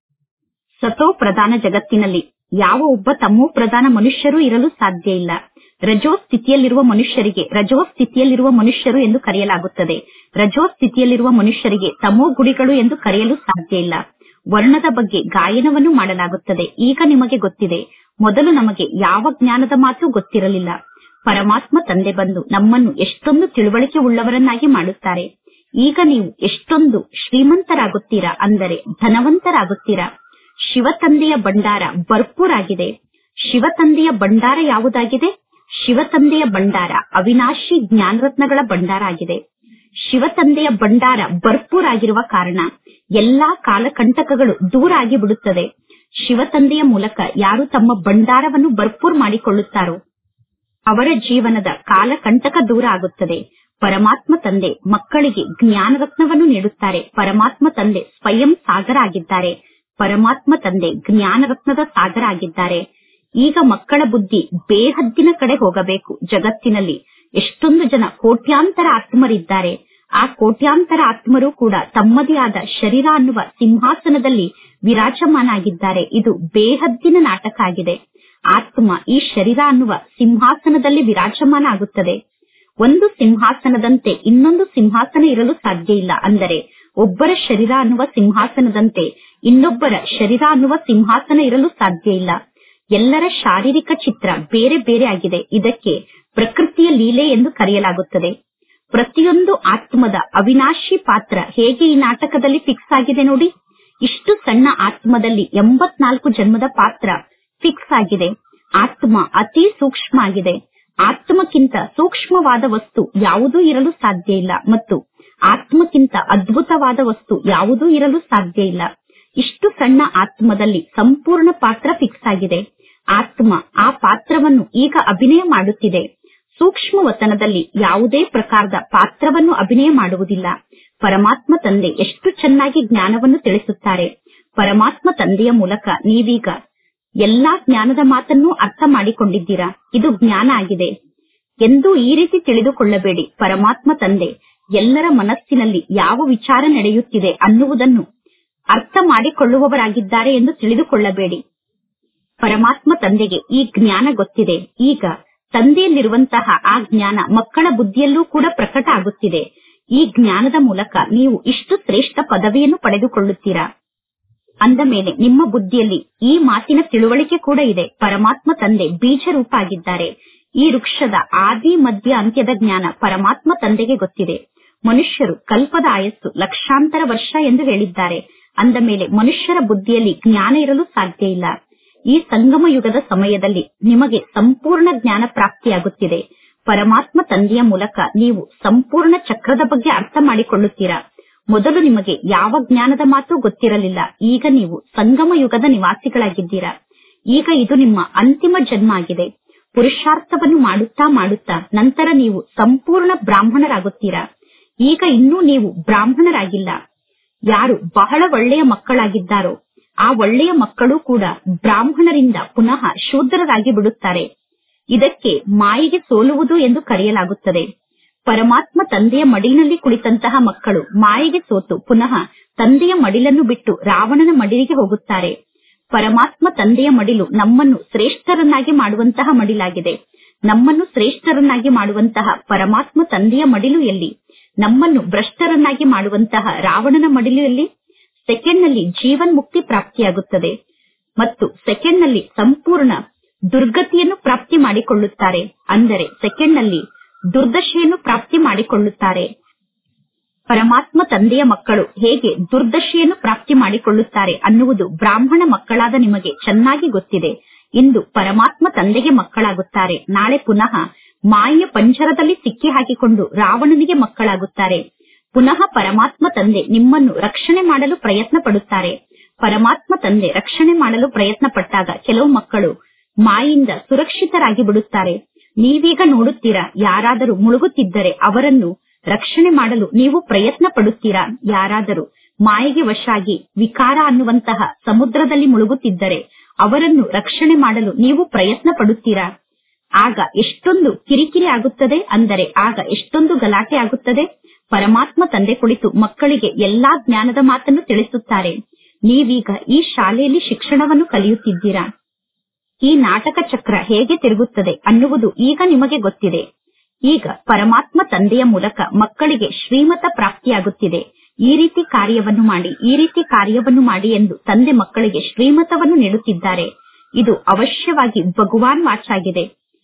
ಸತೋ ಪ್ರಧಾನ ಜಗತ್ತಿನಲ್ಲಿ ಯಾವ ಒಬ್ಬ ತಮೋ ಪ್ರಧಾನ ಮನುಷ್ಯರು ಇರಲು ಸಾಧ್ಯ ಇಲ್ಲ ರಜೋ ಸ್ಥಿತಿಯಲ್ಲಿರುವ ಮನುಷ್ಯರಿಗೆ ರಜೋ ಸ್ಥಿತಿಯಲ್ಲಿರುವ ಮನುಷ್ಯರು ಎಂದು ಕರೆಯಲಾಗುತ್ತದೆ ರಜೋ ಸ್ಥಿತಿಯಲ್ಲಿರುವ ಮನುಷ್ಯರಿಗೆ ತಮೋ ಗುಡಿಗಳು ಎಂದು ಕರೆಯಲು ಸಾಧ್ಯ ಇಲ್ಲ ವರ್ಣದ ಬಗ್ಗೆ ಗಾಯನವನ್ನು ಮಾಡಲಾಗುತ್ತದೆ ಈಗ ನಿಮಗೆ ಗೊತ್ತಿದೆ ಮೊದಲು ನಮಗೆ ಯಾವ ಜ್ಞಾನದ ಮಾತು ಗೊತ್ತಿರಲಿಲ್ಲ ಪರಮಾತ್ಮ ತಂದೆ ಬಂದು ನಮ್ಮನ್ನು ಎಷ್ಟೊಂದು ತಿಳುವಳಿಕೆ ಉಳ್ಳವರನ್ನಾಗಿ ಮಾಡುತ್ತಾರೆ ಈಗ ನೀವು ಎಷ್ಟೊಂದು ಶ್ರೀಮಂತರಾಗುತ್ತೀರಾ ಅಂದರೆ ಧನವಂತರಾಗುತ್ತೀರಾ ಶಿವ ತಂದೆಯ ಭಂಡಾರ ಭರ್ಪೂರ್ ಆಗಿದೆ ಶಿವ ತಂದೆಯ ಭಂಡಾರ ಯಾವುದಾಗಿದೆ ಶಿವ ತಂದೆಯ ಭಂಡಾರ ಅವಿನಾಶಿ ಜ್ಞಾನರತ್ನಗಳ ಭಂಡಾರ ಆಗಿದೆ ಶಿವ ತಂದೆಯ ಭಂಡಾರ ಭರ್ಪೂರ್ ಆಗಿರುವ ಕಾರಣ ಎಲ್ಲಾ ಕಾಲಕಂಟಕಗಳು ದೂರ ಆಗಿ ಬಿಡುತ್ತದೆ ಶಿವ ತಂದೆಯ ಮೂಲಕ ಯಾರು ತಮ್ಮ ಭಂಡಾರವನ್ನು ಭರ್ಪೂರ್ ಮಾಡಿಕೊಳ್ಳುತ್ತಾರೋ ಅವರ ಜೀವನದ ಕಾಲಕಂಟಕ ದೂರ ಆಗುತ್ತದೆ ಪರಮಾತ್ಮ ತಂದೆ ಮಕ್ಕಳಿಗೆ ಜ್ಞಾನರತ್ನವನ್ನು ನೀಡುತ್ತಾರೆ ಪರಮಾತ್ಮ ತಂದೆ ಸ್ವಯಂ ಸಾಗರ ಆಗಿದ್ದಾರೆ ಪರಮಾತ್ಮ ತಂದೆ ಜ್ಞಾನರತ್ನದ ಸಾಗರ ಆಗಿದ್ದಾರೆ ಈಗ ಮಕ್ಕಳ ಬುದ್ಧಿ ಬೇಹದ್ದಿನ ಕಡೆ ಹೋಗಬೇಕು ಜಗತ್ತಿನಲ್ಲಿ ಎಷ್ಟೊಂದು ಜನ ಕೋಟ್ಯಾಂತರ ಆತ್ಮರಿದ್ದಾರೆ ಆ ಕೋಟ್ಯಾಂತರ ಆತ್ಮರು ಕೂಡ ತಮ್ಮದೇ ಆದ ಶರೀರ ಅನ್ನುವ ಸಿಂಹಾಸನದಲ್ಲಿ ವಿರಾಜಮಾನ ಆಗಿದ್ದಾರೆ ಇದು ಬೇಹದ್ದಿನ ನಾಟಕ ಆಗಿದೆ ಆತ್ಮ ಈ ಶರೀರ ಅನ್ನುವ ಸಿಂಹಾಸನದಲ್ಲಿ ವಿರಾಜಮಾನ ಆಗುತ್ತದೆ ಒಂದು ಸಿಂಹಾಸನದಂತೆ ಇನ್ನೊಂದು ಸಿಂಹಾಸನ ಇರಲು ಸಾಧ್ಯ ಇಲ್ಲ ಅಂದರೆ ಒಬ್ಬರ ಶರೀರ ಅನ್ನುವ ಸಿಂಹಾಸನದಂತೆ ಇನ್ನೊಬ್ಬರ ಶರೀರ ಅನ್ನುವ ಸಿಂಹಾಸನ ಇರಲು ಸಾಧ್ಯ ಇಲ್ಲ ಎಲ್ಲರ ಶಾರೀರಿಕ ಚಿತ್ರ ಬೇರೆ ಬೇರೆ ಆಗಿದೆ ಇದಕ್ಕೆ ಪ್ರಕೃತಿಯ ಲೀಲೆ ಎಂದು ಕರೆಯಲಾಗುತ್ತದೆ ಪ್ರತಿಯೊಂದು ಆತ್ಮದ ಅವಿನಾಶಿ ಪಾತ್ರ ಹೇಗೆ ಈ ನಾಟಕದಲ್ಲಿ ಫಿಕ್ಸ್ ಆಗಿದೆ ನೋಡಿ ಇಷ್ಟು ಸಣ್ಣ ಆತ್ಮದಲ್ಲಿ ಎಂಬತ್ನಾಲ್ಕು ಜನ್ಮದ ಪಾತ್ರ ಫಿಕ್ಸ್ ಆಗಿದೆ ಆತ್ಮ ಅತಿ ಸೂಕ್ಷ್ಮ ಆಗಿದೆ ಆತ್ಮಕ್ಕಿಂತ ಸೂಕ್ಷ್ಮವಾದ ವಸ್ತು ಯಾವುದೂ ಇರಲು ಸಾಧ್ಯ ಇಲ್ಲ ಮತ್ತು ಆತ್ಮಕ್ಕಿಂತ ಅದ್ಭುತವಾದ ವಸ್ತು ಯಾವುದೂ ಇರಲು ಸಾಧ್ಯ ಇಲ್ಲ ಇಷ್ಟು ಸಣ್ಣ ಆತ್ಮದಲ್ಲಿ ಸಂಪೂರ್ಣ ಪಾತ್ರ ಫಿಕ್ಸ್ ಆಗಿದೆ ಆತ್ಮ ಆ ಪಾತ್ರವನ್ನು ಈಗ ಅಭಿನಯ ಮಾಡುತ್ತಿದೆ ಸೂಕ್ಷ್ಮ ವತನದಲ್ಲಿ ಯಾವುದೇ ಪ್ರಕಾರದ ಪಾತ್ರವನ್ನು ಅಭಿನಯ ಮಾಡುವುದಿಲ್ಲ ಪರಮಾತ್ಮ ತಂದೆ ಎಷ್ಟು ಚೆನ್ನಾಗಿ ಜ್ಞಾನವನ್ನು ತಿಳಿಸುತ್ತಾರೆ ಪರಮಾತ್ಮ ತಂದೆಯ ಮೂಲಕ ನೀವೀಗ ಎಲ್ಲಾ ಜ್ಞಾನದ ಮಾತನ್ನು ಅರ್ಥ ಮಾಡಿಕೊಂಡಿದ್ದೀರಾ ಇದು ಜ್ಞಾನ ಆಗಿದೆ ಎಂದು ಈ ರೀತಿ ತಿಳಿದುಕೊಳ್ಳಬೇಡಿ ಪರಮಾತ್ಮ ತಂದೆ ಎಲ್ಲರ ಮನಸ್ಸಿನಲ್ಲಿ ಯಾವ ವಿಚಾರ ನಡೆಯುತ್ತಿದೆ ಅನ್ನುವುದನ್ನು ಅರ್ಥ ಮಾಡಿಕೊಳ್ಳುವವರಾಗಿದ್ದಾರೆ ಎಂದು ತಿಳಿದುಕೊಳ್ಳಬೇಡಿ ಪರಮಾತ್ಮ ತಂದೆಗೆ ಈ ಜ್ಞಾನ ಗೊತ್ತಿದೆ ಈಗ ತಂದೆಯಲ್ಲಿರುವಂತಹ ಆ ಜ್ಞಾನ ಮಕ್ಕಳ ಬುದ್ಧಿಯಲ್ಲೂ ಕೂಡ ಪ್ರಕಟ ಆಗುತ್ತಿದೆ ಈ ಜ್ಞಾನದ ಮೂಲಕ ನೀವು ಇಷ್ಟು ಶ್ರೇಷ್ಠ ಪದವಿಯನ್ನು ಪಡೆದುಕೊಳ್ಳುತ್ತೀರಾ ಅಂದ ಮೇಲೆ ನಿಮ್ಮ ಬುದ್ಧಿಯಲ್ಲಿ ಈ ಮಾತಿನ ತಿಳುವಳಿಕೆ ಕೂಡ ಇದೆ ಪರಮಾತ್ಮ ತಂದೆ ಬೀಜ ರೂಪ ಆಗಿದ್ದಾರೆ ಈ ವೃಕ್ಷದ ಆದಿ ಮಧ್ಯ ಅಂತ್ಯದ ಜ್ಞಾನ ಪರಮಾತ್ಮ ತಂದೆಗೆ ಗೊತ್ತಿದೆ ಮನುಷ್ಯರು ಕಲ್ಪದ ಆಯಸ್ಸು ಲಕ್ಷಾಂತರ ವರ್ಷ ಎಂದು ಹೇಳಿದ್ದಾರೆ ಅಂದ ಮೇಲೆ ಮನುಷ್ಯರ ಬುದ್ಧಿಯಲ್ಲಿ ಜ್ಞಾನ ಇರಲು ಸಾಧ್ಯ ಇಲ್ಲ ಈ ಸಂಗಮ ಯುಗದ ಸಮಯದಲ್ಲಿ ನಿಮಗೆ ಸಂಪೂರ್ಣ ಜ್ಞಾನ ಪ್ರಾಪ್ತಿಯಾಗುತ್ತಿದೆ ಪರಮಾತ್ಮ ತಂದೆಯ ಮೂಲಕ ನೀವು ಸಂಪೂರ್ಣ ಚಕ್ರದ ಬಗ್ಗೆ ಅರ್ಥ ಮಾಡಿಕೊಳ್ಳುತ್ತೀರಾ ಮೊದಲು ನಿಮಗೆ ಯಾವ ಜ್ಞಾನದ ಮಾತು ಗೊತ್ತಿರಲಿಲ್ಲ ಈಗ ನೀವು ಸಂಗಮ ಯುಗದ ನಿವಾಸಿಗಳಾಗಿದ್ದೀರಾ ಈಗ ಇದು ನಿಮ್ಮ ಅಂತಿಮ ಜನ್ಮ ಆಗಿದೆ ಪುರುಷಾರ್ಥವನ್ನು ಮಾಡುತ್ತಾ ಮಾಡುತ್ತಾ ನಂತರ ನೀವು ಸಂಪೂರ್ಣ ಬ್ರಾಹ್ಮಣರಾಗುತ್ತೀರಾ ಈಗ ಇನ್ನೂ ನೀವು ಬ್ರಾಹ್ಮಣರಾಗಿಲ್ಲ ಯಾರು ಬಹಳ ಒಳ್ಳೆಯ ಮಕ್ಕಳಾಗಿದ್ದಾರೋ ಆ ಒಳ್ಳೆಯ ಮಕ್ಕಳು ಕೂಡ ಬ್ರಾಹ್ಮಣರಿಂದ ಪುನಃ ಶೂದ್ರರಾಗಿ ಬಿಡುತ್ತಾರೆ ಇದಕ್ಕೆ ಮಾಯಿಗೆ ಸೋಲುವುದು ಎಂದು ಕರೆಯಲಾಗುತ್ತದೆ ಪರಮಾತ್ಮ ತಂದೆಯ ಮಡಿಲಿನಲ್ಲಿ ಕುಳಿತಂತಹ ಮಕ್ಕಳು ಮಾಯಿಗೆ ಸೋತು ಪುನಃ ತಂದೆಯ ಮಡಿಲನ್ನು ಬಿಟ್ಟು ರಾವಣನ ಮಡಿಲಿಗೆ ಹೋಗುತ್ತಾರೆ ಪರಮಾತ್ಮ ತಂದೆಯ ಮಡಿಲು ನಮ್ಮನ್ನು ಶ್ರೇಷ್ಠರನ್ನಾಗಿ ಮಾಡುವಂತಹ ಮಡಿಲಾಗಿದೆ ನಮ್ಮನ್ನು ಶ್ರೇಷ್ಠರನ್ನಾಗಿ ಮಾಡುವಂತಹ ಪರಮಾತ್ಮ ತಂದೆಯ ಮಡಿಲು ಎಲ್ಲಿ ನಮ್ಮನ್ನು ಭ್ರಷ್ಟರನ್ನಾಗಿ ಮಾಡುವಂತಹ ರಾವಣನ ಮಡಿಲು ಎಲ್ಲಿ ಸೆಕೆಂಡ್ ನಲ್ಲಿ ಜೀವನ್ ಮುಕ್ತಿ ಪ್ರಾಪ್ತಿಯಾಗುತ್ತದೆ ಮತ್ತು ಸೆಕೆಂಡ್ ನಲ್ಲಿ ಸಂಪೂರ್ಣ ದುರ್ಗತಿಯನ್ನು ಪ್ರಾಪ್ತಿ ಮಾಡಿಕೊಳ್ಳುತ್ತಾರೆ ಅಂದರೆ ಸೆಕೆಂಡ್ ನಲ್ಲಿ ದುರ್ದಶೆಯನ್ನು ಪ್ರಾಪ್ತಿ ಮಾಡಿಕೊಳ್ಳುತ್ತಾರೆ ಪರಮಾತ್ಮ ತಂದೆಯ ಮಕ್ಕಳು ಹೇಗೆ ದುರ್ದಶೆಯನ್ನು ಪ್ರಾಪ್ತಿ ಮಾಡಿಕೊಳ್ಳುತ್ತಾರೆ ಅನ್ನುವುದು ಬ್ರಾಹ್ಮಣ ಮಕ್ಕಳಾದ ನಿಮಗೆ ಚೆನ್ನಾಗಿ ಗೊತ್ತಿದೆ ಇಂದು ಪರಮಾತ್ಮ ತಂದೆಗೆ ಮಕ್ಕಳಾಗುತ್ತಾರೆ ನಾಳೆ ಪುನಃ ಮಾಯೆಯ ಪಂಜರದಲ್ಲಿ ಸಿಕ್ಕಿ ಹಾಕಿಕೊಂಡು ರಾವಣನಿಗೆ ಮಕ್ಕಳಾಗುತ್ತಾರೆ ಪುನಃ ಪರಮಾತ್ಮ ತಂದೆ ನಿಮ್ಮನ್ನು ರಕ್ಷಣೆ ಮಾಡಲು ಪ್ರಯತ್ನ ಪಡುತ್ತಾರೆ ಪರಮಾತ್ಮ ತಂದೆ ರಕ್ಷಣೆ ಮಾಡಲು ಪ್ರಯತ್ನ ಪಟ್ಟಾಗ ಕೆಲವು ಮಕ್ಕಳು ಮಾಯಿಂದ ಸುರಕ್ಷಿತರಾಗಿ ಬಿಡುತ್ತಾರೆ ನೀವೀಗ ನೋಡುತ್ತೀರಾ ಯಾರಾದರೂ ಮುಳುಗುತ್ತಿದ್ದರೆ ಅವರನ್ನು ರಕ್ಷಣೆ ಮಾಡಲು ನೀವು ಪ್ರಯತ್ನ ಪಡುತ್ತೀರಾ ಯಾರಾದರೂ ಮಾಯೆಗೆ ವಶಾಗಿ ವಿಕಾರ ಅನ್ನುವಂತಹ ಸಮುದ್ರದಲ್ಲಿ ಮುಳುಗುತ್ತಿದ್ದರೆ ಅವರನ್ನು ರಕ್ಷಣೆ ಮಾಡಲು ನೀವು ಪ್ರಯತ್ನ ಪಡುತ್ತೀರಾ ಆಗ ಎಷ್ಟೊಂದು ಕಿರಿಕಿರಿ ಆಗುತ್ತದೆ ಅಂದರೆ ಆಗ ಎಷ್ಟೊಂದು ಗಲಾಟೆ ಆಗುತ್ತದೆ ಪರಮಾತ್ಮ ತಂದೆ ಕುಳಿತು ಮಕ್ಕಳಿಗೆ ಎಲ್ಲಾ ಜ್ಞಾನದ ಮಾತನ್ನು ತಿಳಿಸುತ್ತಾರೆ ನೀವೀಗ ಈ ಶಾಲೆಯಲ್ಲಿ ಶಿಕ್ಷಣವನ್ನು ಕಲಿಯುತ್ತಿದ್ದೀರಾ ಈ ನಾಟಕ ಚಕ್ರ ಹೇಗೆ ತಿರುಗುತ್ತದೆ ಅನ್ನುವುದು ಈಗ ನಿಮಗೆ ಗೊತ್ತಿದೆ ಈಗ ಪರಮಾತ್ಮ ತಂದೆಯ ಮೂಲಕ ಮಕ್ಕಳಿಗೆ ಶ್ರೀಮತ ಪ್ರಾಪ್ತಿಯಾಗುತ್ತಿದೆ ಈ ರೀತಿ ಕಾರ್ಯವನ್ನು ಮಾಡಿ ಈ ರೀತಿ ಕಾರ್ಯವನ್ನು ಮಾಡಿ ಎಂದು ತಂದೆ ಮಕ್ಕಳಿಗೆ ಶ್ರೀಮತವನ್ನು ನೀಡುತ್ತಿದ್ದಾರೆ ಇದು ಅವಶ್ಯವಾಗಿ ಭಗವಾನ್ ವಾಚಾಗಿದೆ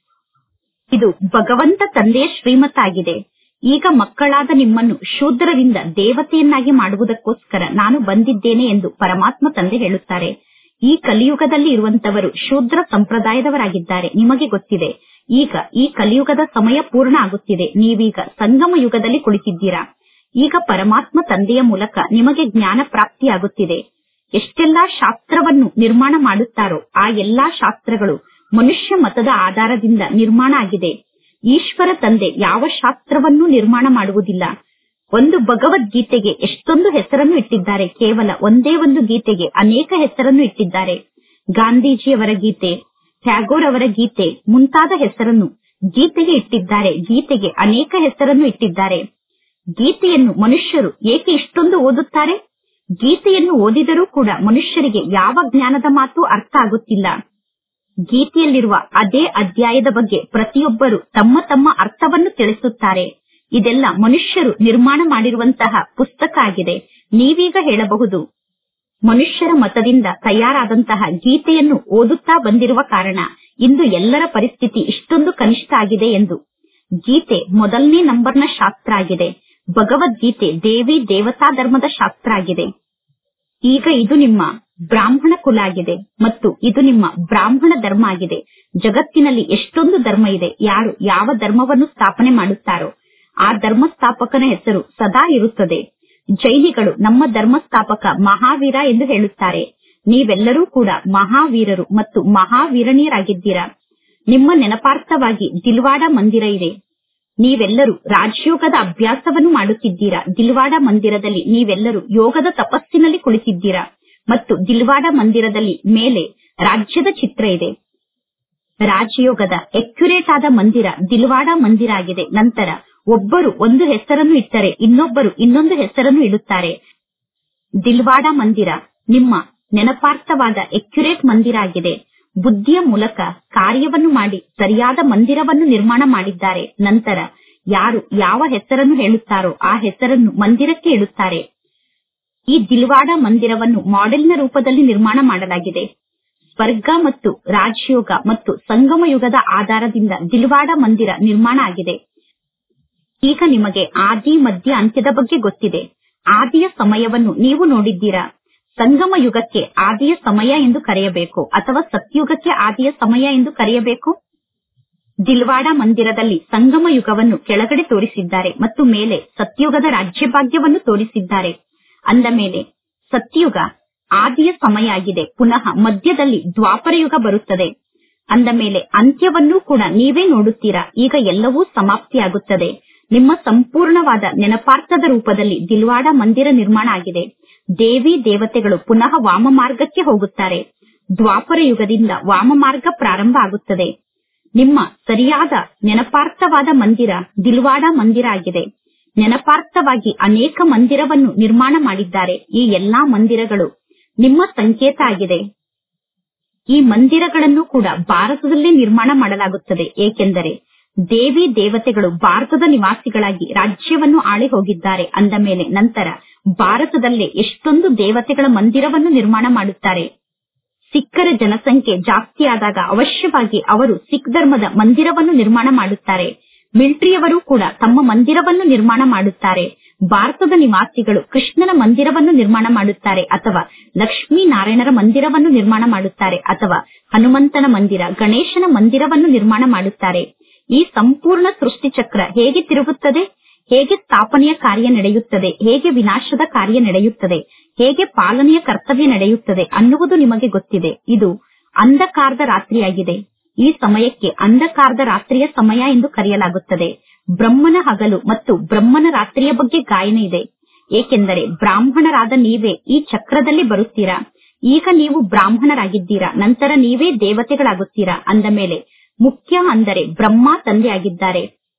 ಇದು ಭಗವಂತ ತಂದೆಯ ಶ್ರೀಮತ ಆಗಿದೆ ಈಗ ಮಕ್ಕಳಾದ ನಿಮ್ಮನ್ನು ಶೂದ್ರರಿಂದ ದೇವತೆಯನ್ನಾಗಿ ಮಾಡುವುದಕ್ಕೋಸ್ಕರ ನಾನು ಬಂದಿದ್ದೇನೆ ಎಂದು ಪರಮಾತ್ಮ ತಂದೆ ಹೇಳುತ್ತಾರೆ ಈ ಕಲಿಯುಗದಲ್ಲಿ ಇರುವಂತವರು ಶೂದ್ರ ಸಂಪ್ರದಾಯದವರಾಗಿದ್ದಾರೆ ನಿಮಗೆ ಗೊತ್ತಿದೆ ಈಗ ಈ ಕಲಿಯುಗದ ಸಮಯ ಪೂರ್ಣ ಆಗುತ್ತಿದೆ ನೀವೀಗ ಸಂಗಮ ಯುಗದಲ್ಲಿ ಕುಳಿತಿದ್ದೀರಾ ಈಗ ಪರಮಾತ್ಮ ತಂದೆಯ ಮೂಲಕ ನಿಮಗೆ ಜ್ಞಾನ ಪ್ರಾಪ್ತಿಯಾಗುತ್ತಿದೆ ಎಷ್ಟೆಲ್ಲಾ ಶಾಸ್ತ್ರವನ್ನು ನಿರ್ಮಾಣ ಮಾಡುತ್ತಾರೋ ಆ ಎಲ್ಲಾ ಶಾಸ್ತ್ರಗಳು ಮನುಷ್ಯ ಮತದ ಆಧಾರದಿಂದ ನಿರ್ಮಾಣ ಆಗಿದೆ ಈಶ್ವರ ತಂದೆ ಯಾವ ಶಾಸ್ತ್ರವನ್ನೂ ನಿರ್ಮಾಣ ಮಾಡುವುದಿಲ್ಲ ಒಂದು ಭಗವದ್ಗೀತೆಗೆ ಎಷ್ಟೊಂದು ಹೆಸರನ್ನು ಇಟ್ಟಿದ್ದಾರೆ ಕೇವಲ ಒಂದೇ ಒಂದು ಗೀತೆಗೆ ಅನೇಕ ಹೆಸರನ್ನು ಇಟ್ಟಿದ್ದಾರೆ ಗಾಂಧೀಜಿಯವರ ಗೀತೆ ಟ್ಯಾಗೋರ್ ಅವರ ಗೀತೆ ಮುಂತಾದ ಹೆಸರನ್ನು ಗೀತೆಗೆ ಇಟ್ಟಿದ್ದಾರೆ ಗೀತೆಗೆ ಅನೇಕ ಹೆಸರನ್ನು ಇಟ್ಟಿದ್ದಾರೆ ಗೀತೆಯನ್ನು ಮನುಷ್ಯರು ಏಕೆ ಇಷ್ಟೊಂದು ಓದುತ್ತಾರೆ ಗೀತೆಯನ್ನು ಓದಿದರೂ ಕೂಡ ಮನುಷ್ಯರಿಗೆ ಯಾವ ಜ್ಞಾನದ ಮಾತು ಅರ್ಥ ಆಗುತ್ತಿಲ್ಲ ಗೀತೆಯಲ್ಲಿರುವ ಅದೇ ಅಧ್ಯಾಯದ ಬಗ್ಗೆ ಪ್ರತಿಯೊಬ್ಬರು ತಮ್ಮ ತಮ್ಮ ಅರ್ಥವನ್ನು ತಿಳಿಸುತ್ತಾರೆ ಇದೆಲ್ಲ ಮನುಷ್ಯರು ನಿರ್ಮಾಣ ಮಾಡಿರುವಂತಹ ಪುಸ್ತಕ ಆಗಿದೆ ನೀವೀಗ ಹೇಳಬಹುದು ಮನುಷ್ಯರ ಮತದಿಂದ ತಯಾರಾದಂತಹ ಗೀತೆಯನ್ನು ಓದುತ್ತಾ ಬಂದಿರುವ ಕಾರಣ ಇಂದು ಎಲ್ಲರ ಪರಿಸ್ಥಿತಿ ಇಷ್ಟೊಂದು ಕನಿಷ್ಠ ಆಗಿದೆ ಎಂದು ಗೀತೆ ಮೊದಲನೇ ನಂಬರ್ನ ಶಾಸ್ತ್ರ ಆಗಿದೆ ಭಗವದ್ಗೀತೆ ದೇವಿ ದೇವತಾ ಧರ್ಮದ ಶಾಸ್ತ್ರ ಆಗಿದೆ ಈಗ ಇದು ನಿಮ್ಮ ಬ್ರಾಹ್ಮಣ ಕುಲ ಆಗಿದೆ ಮತ್ತು ಇದು ನಿಮ್ಮ ಬ್ರಾಹ್ಮಣ ಧರ್ಮ ಆಗಿದೆ ಜಗತ್ತಿನಲ್ಲಿ ಎಷ್ಟೊಂದು ಧರ್ಮ ಇದೆ ಯಾರು ಯಾವ ಧರ್ಮವನ್ನು ಸ್ಥಾಪನೆ ಮಾಡುತ್ತಾರೋ ಆ ಧರ್ಮ ಸ್ಥಾಪಕನ ಹೆಸರು ಸದಾ ಇರುತ್ತದೆ ಜೈನಿಗಳು ನಮ್ಮ ಧರ್ಮ ಸ್ಥಾಪಕ ಮಹಾವೀರ ಎಂದು ಹೇಳುತ್ತಾರೆ ನೀವೆಲ್ಲರೂ ಕೂಡ ಮಹಾವೀರರು ಮತ್ತು ಮಹಾವೀರಣಿಯರಾಗಿದ್ದೀರಾ ನಿಮ್ಮ ನೆನಪಾರ್ಥವಾಗಿ ದಿಲ್ವಾಡ ಮಂದಿರ ಇದೆ ನೀವೆಲ್ಲರೂ ರಾಜಯೋಗದ ಅಭ್ಯಾಸವನ್ನು ಮಾಡುತ್ತಿದ್ದೀರಾ ದಿಲ್ವಾಡ ಮಂದಿರದಲ್ಲಿ ನೀವೆಲ್ಲರೂ ಯೋಗದ ತಪಸ್ಸಿನಲ್ಲಿ ಕುಳಿತಿದ್ದೀರಾ ಮತ್ತು ದಿಲ್ವಾಡ ಮಂದಿರದಲ್ಲಿ ಮೇಲೆ ರಾಜ್ಯದ ಚಿತ್ರ ಇದೆ ರಾಜಯೋಗದ ಎಕ್ಯುರೇಟ್ ಆದ ಮಂದಿರ ದಿಲ್ವಾಡ ಮಂದಿರ ಆಗಿದೆ ನಂತರ ಒಬ್ಬರು ಒಂದು ಹೆಸರನ್ನು ಇಟ್ಟರೆ ಇನ್ನೊಬ್ಬರು ಇನ್ನೊಂದು ಹೆಸರನ್ನು ಇಡುತ್ತಾರೆ ದಿಲ್ವಾಡ ಮಂದಿರ ನಿಮ್ಮ ನೆನಪಾರ್ಥವಾದ ಎಕ್ಯುರೇಟ್ ಮಂದಿರ ಆಗಿದೆ ಬುದ್ಧಿಯ ಮೂಲಕ ಕಾರ್ಯವನ್ನು ಮಾಡಿ ಸರಿಯಾದ ಮಂದಿರವನ್ನು ನಿರ್ಮಾಣ ಮಾಡಿದ್ದಾರೆ ನಂತರ ಯಾರು ಯಾವ ಹೆಸರನ್ನು ಹೇಳುತ್ತಾರೋ ಆ ಹೆಸರನ್ನು ಮಂದಿರಕ್ಕೆ ಇಡುತ್ತಾರೆ ಈ ದಿಲ್ವಾಡ ಮಂದಿರವನ್ನು ಮಾಡೆಲ್ನ ರೂಪದಲ್ಲಿ ನಿರ್ಮಾಣ ಮಾಡಲಾಗಿದೆ ಸ್ವರ್ಗ ಮತ್ತು ರಾಜಯೋಗ ಮತ್ತು ಸಂಗಮ ಯುಗದ ಆಧಾರದಿಂದ ದಿಲ್ವಾಡ ಮಂದಿರ ನಿರ್ಮಾಣ ಆಗಿದೆ ಈಗ ನಿಮಗೆ ಆದಿ ಮಧ್ಯ ಅಂತ್ಯದ ಬಗ್ಗೆ ಗೊತ್ತಿದೆ ಆದಿಯ ಸಮಯವನ್ನು ನೀವು ನೋಡಿದ್ದೀರಾ ಸಂಗಮ ಯುಗಕ್ಕೆ ಆದಿಯ ಸಮಯ ಎಂದು ಕರೆಯಬೇಕು ಅಥವಾ ಸತ್ಯುಗಕ್ಕೆ ಆದಿಯ ಸಮಯ ಎಂದು ಕರೆಯಬೇಕು ದಿಲ್ವಾಡ ಮಂದಿರದಲ್ಲಿ ಸಂಗಮ ಯುಗವನ್ನು ಕೆಳಗಡೆ ತೋರಿಸಿದ್ದಾರೆ ಮತ್ತು ಮೇಲೆ ಸತ್ಯುಗದ ರಾಜ್ಯಭಾಗ್ಯವನ್ನು ತೋರಿಸಿದ್ದಾರೆ ಅಂದ ಮೇಲೆ ಸತ್ಯುಗ ಆದಿಯ ಸಮಯ ಆಗಿದೆ ಪುನಃ ಮಧ್ಯದಲ್ಲಿ ದ್ವಾಪರ ಯುಗ ಬರುತ್ತದೆ ಅಂದ ಮೇಲೆ ಅಂತ್ಯವನ್ನೂ ಕೂಡ ನೀವೇ ನೋಡುತ್ತೀರಾ ಈಗ ಎಲ್ಲವೂ ಸಮಾಪ್ತಿಯಾಗುತ್ತದೆ ನಿಮ್ಮ ಸಂಪೂರ್ಣವಾದ ನೆನಪಾರ್ಥದ ರೂಪದಲ್ಲಿ ದಿಲ್ವಾಡ ಮಂದಿರ ನಿರ್ಮಾಣ ಆಗಿದೆ ದೇವಿ ದೇವತೆಗಳು ಪುನಃ ವಾಮ ಮಾರ್ಗಕ್ಕೆ ಹೋಗುತ್ತಾರೆ ದ್ವಾಪರ ಯುಗದಿಂದ ವಾಮ ಮಾರ್ಗ ಪ್ರಾರಂಭ ಆಗುತ್ತದೆ ನಿಮ್ಮ ಸರಿಯಾದ ನೆನಪಾರ್ಥವಾದ ಮಂದಿರ ದಿಲ್ವಾಡ ಮಂದಿರ ಆಗಿದೆ ನೆನಪಾರ್ಥವಾಗಿ ಅನೇಕ ಮಂದಿರವನ್ನು ನಿರ್ಮಾಣ ಮಾಡಿದ್ದಾರೆ ಈ ಎಲ್ಲಾ ಮಂದಿರಗಳು ನಿಮ್ಮ ಸಂಕೇತ ಆಗಿದೆ ಈ ಮಂದಿರಗಳನ್ನು ಕೂಡ ಭಾರತದಲ್ಲೇ ನಿರ್ಮಾಣ ಮಾಡಲಾಗುತ್ತದೆ ಏಕೆಂದರೆ ದೇವಿ ದೇವತೆಗಳು ಭಾರತದ ನಿವಾಸಿಗಳಾಗಿ ರಾಜ್ಯವನ್ನು ಆಳಿ ಹೋಗಿದ್ದಾರೆ ಅಂದ ಮೇಲೆ ನಂತರ ಭಾರತದಲ್ಲೇ ಎಷ್ಟೊಂದು ದೇವತೆಗಳ ಮಂದಿರವನ್ನು ನಿರ್ಮಾಣ ಮಾಡುತ್ತಾರೆ ಸಿಖ್ಖರ ಜನಸಂಖ್ಯೆ ಜಾಸ್ತಿ ಆದಾಗ ಅವಶ್ಯವಾಗಿ ಅವರು ಸಿಖ್ ಧರ್ಮದ ಮಂದಿರವನ್ನು ನಿರ್ಮಾಣ ಮಾಡುತ್ತಾರೆ ಮಿಲಿಟರಿಯವರು ಕೂಡ ತಮ್ಮ ಮಂದಿರವನ್ನು ನಿರ್ಮಾಣ ಮಾಡುತ್ತಾರೆ ಭಾರತದ ನಿವಾಸಿಗಳು ಕೃಷ್ಣನ ಮಂದಿರವನ್ನು ನಿರ್ಮಾಣ ಮಾಡುತ್ತಾರೆ ಅಥವಾ ಲಕ್ಷ್ಮೀನಾರಾಯಣರ ಮಂದಿರವನ್ನು ನಿರ್ಮಾಣ ಮಾಡುತ್ತಾರೆ ಅಥವಾ ಹನುಮಂತನ ಮಂದಿರ ಗಣೇಶನ ಮಂದಿರವನ್ನು ನಿರ್ಮಾಣ ಮಾಡುತ್ತಾರೆ ಈ ಸಂಪೂರ್ಣ ಸೃಷ್ಟಿ ಚಕ್ರ ಹೇಗೆ ತಿರುಗುತ್ತದೆ ಹೇಗೆ ಸ್ಥಾಪನೆಯ ಕಾರ್ಯ ನಡೆಯುತ್ತದೆ ಹೇಗೆ ವಿನಾಶದ ಕಾರ್ಯ ನಡೆಯುತ್ತದೆ ಹೇಗೆ ಪಾಲನೆಯ ಕರ್ತವ್ಯ ನಡೆಯುತ್ತದೆ ಅನ್ನುವುದು ನಿಮಗೆ ಗೊತ್ತಿದೆ ಇದು ಅಂಧಕಾರದ ರಾತ್ರಿಯಾಗಿದೆ ಈ ಸಮಯಕ್ಕೆ ಅಂಧಕಾರದ ರಾತ್ರಿಯ ಸಮಯ ಎಂದು ಕರೆಯಲಾಗುತ್ತದೆ ಬ್ರಹ್ಮನ ಹಗಲು ಮತ್ತು ಬ್ರಹ್ಮನ ರಾತ್ರಿಯ ಬಗ್ಗೆ ಗಾಯನ ಇದೆ ಏಕೆಂದರೆ ಬ್ರಾಹ್ಮಣರಾದ ನೀವೇ ಈ ಚಕ್ರದಲ್ಲಿ ಬರುತ್ತೀರಾ ಈಗ ನೀವು ಬ್ರಾಹ್ಮಣರಾಗಿದ್ದೀರಾ ನಂತರ ನೀವೇ ದೇವತೆಗಳಾಗುತ್ತೀರಾ ಅಂದ ಮೇಲೆ ಮುಖ್ಯ ಅಂದರೆ ಬ್ರಹ್ಮ ತಂದೆ ಆಗಿದ್ದಾರೆ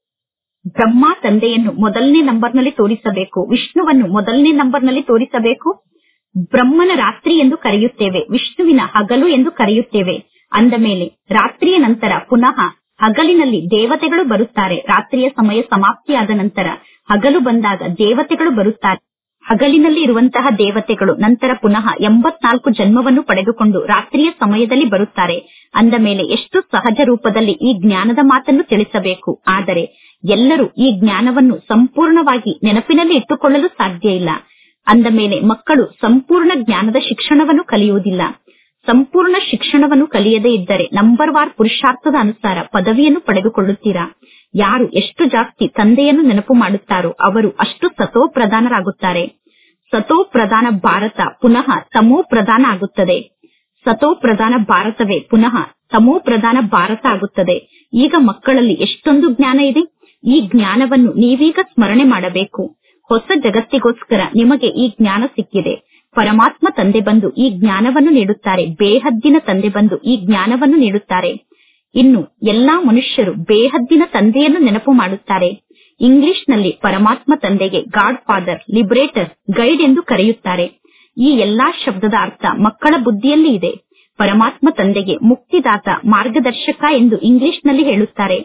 ಬ್ರಹ್ಮ ತಂದೆಯನ್ನು ಮೊದಲನೇ ನಂಬರ್ನಲ್ಲಿ ತೋರಿಸಬೇಕು ವಿಷ್ಣುವನ್ನು ಮೊದಲನೇ ನಂಬರ್ನಲ್ಲಿ ತೋರಿಸಬೇಕು ಬ್ರಹ್ಮನ ರಾತ್ರಿ ಎಂದು ಕರೆಯುತ್ತೇವೆ ವಿಷ್ಣುವಿನ ಹಗಲು ಎಂದು ಕರೆಯುತ್ತೇವೆ ಅಂದ ಮೇಲೆ ರಾತ್ರಿಯ ನಂತರ ಪುನಃ ಹಗಲಿನಲ್ಲಿ ದೇವತೆಗಳು ಬರುತ್ತಾರೆ ರಾತ್ರಿಯ ಸಮಯ ಸಮಾಪ್ತಿಯಾದ ನಂತರ ಹಗಲು ಬಂದಾಗ ದೇವತೆಗಳು ಬರುತ್ತಾರೆ ಹಗಲಿನಲ್ಲಿ ಇರುವಂತಹ ದೇವತೆಗಳು ನಂತರ ಪುನಃ ಎಂಬತ್ನಾಲ್ಕು ಜನ್ಮವನ್ನು ಪಡೆದುಕೊಂಡು ರಾತ್ರಿಯ ಸಮಯದಲ್ಲಿ ಬರುತ್ತಾರೆ ಅಂದ ಮೇಲೆ ಎಷ್ಟು ಸಹಜ ರೂಪದಲ್ಲಿ ಈ ಜ್ಞಾನದ ಮಾತನ್ನು ತಿಳಿಸಬೇಕು ಆದರೆ ಎಲ್ಲರೂ ಈ ಜ್ಞಾನವನ್ನು ಸಂಪೂರ್ಣವಾಗಿ ನೆನಪಿನಲ್ಲಿ ಇಟ್ಟುಕೊಳ್ಳಲು ಸಾಧ್ಯ ಇಲ್ಲ ಅಂದ ಮೇಲೆ ಮಕ್ಕಳು ಸಂಪೂರ್ಣ ಜ್ಞಾನದ ಶಿಕ್ಷಣವನ್ನು ಕಲಿಯುವುದಿಲ್ಲ ಸಂಪೂರ್ಣ ಶಿಕ್ಷಣವನ್ನು ಕಲಿಯದೇ ಇದ್ದರೆ ನಂಬರ್ ವಾರ್ ಪುರುಷಾರ್ಥದ ಅನುಸಾರ ಪದವಿಯನ್ನು ಪಡೆದುಕೊಳ್ಳುತ್ತೀರಾ ಯಾರು ಎಷ್ಟು ಜಾಸ್ತಿ ತಂದೆಯನ್ನು ನೆನಪು ಮಾಡುತ್ತಾರೋ ಅವರು ಅಷ್ಟು ಸತೋ ಪ್ರಧಾನರಾಗುತ್ತಾರೆ ಸತೋ ಪ್ರಧಾನ ಭಾರತ ಪುನಃ ತಮೋ ಪ್ರಧಾನ ಆಗುತ್ತದೆ ಸತೋ ಪ್ರಧಾನ ಭಾರತವೇ ಪುನಃ ತಮೋ ಪ್ರಧಾನ ಭಾರತ ಆಗುತ್ತದೆ ಈಗ ಮಕ್ಕಳಲ್ಲಿ ಎಷ್ಟೊಂದು ಜ್ಞಾನ ಇದೆ ಈ ಜ್ಞಾನವನ್ನು ನೀವೀಗ ಸ್ಮರಣೆ ಮಾಡಬೇಕು ಹೊಸ ಜಗತ್ತಿಗೋಸ್ಕರ ನಿಮಗೆ ಈ ಜ್ಞಾನ ಸಿಕ್ಕಿದೆ ಪರಮಾತ್ಮ ತಂದೆ ಬಂದು ಈ ಜ್ಞಾನವನ್ನು ನೀಡುತ್ತಾರೆ ಬೇಹದ್ದಿನ ತಂದೆ ಬಂದು ಈ ಜ್ಞಾನವನ್ನು ನೀಡುತ್ತಾರೆ ಇನ್ನು ಎಲ್ಲಾ ಮನುಷ್ಯರು ಬೇಹದ್ದಿನ ತಂದೆಯನ್ನು ನೆನಪು ಮಾಡುತ್ತಾರೆ ಇಂಗ್ಲಿಷ್ನಲ್ಲಿ ಪರಮಾತ್ಮ ತಂದೆಗೆ ಗಾಡ್ ಫಾದರ್ ಲಿಬರೇಟರ್ ಗೈಡ್ ಎಂದು ಕರೆಯುತ್ತಾರೆ ಈ ಎಲ್ಲಾ ಶಬ್ದದ ಅರ್ಥ ಮಕ್ಕಳ ಬುದ್ಧಿಯಲ್ಲಿ ಇದೆ ಪರಮಾತ್ಮ ತಂದೆಗೆ ಮುಕ್ತಿದಾತ ಮಾರ್ಗದರ್ಶಕ ಎಂದು ಇಂಗ್ಲಿಷ್ನಲ್ಲಿ ಹೇಳುತ್ತಾರೆ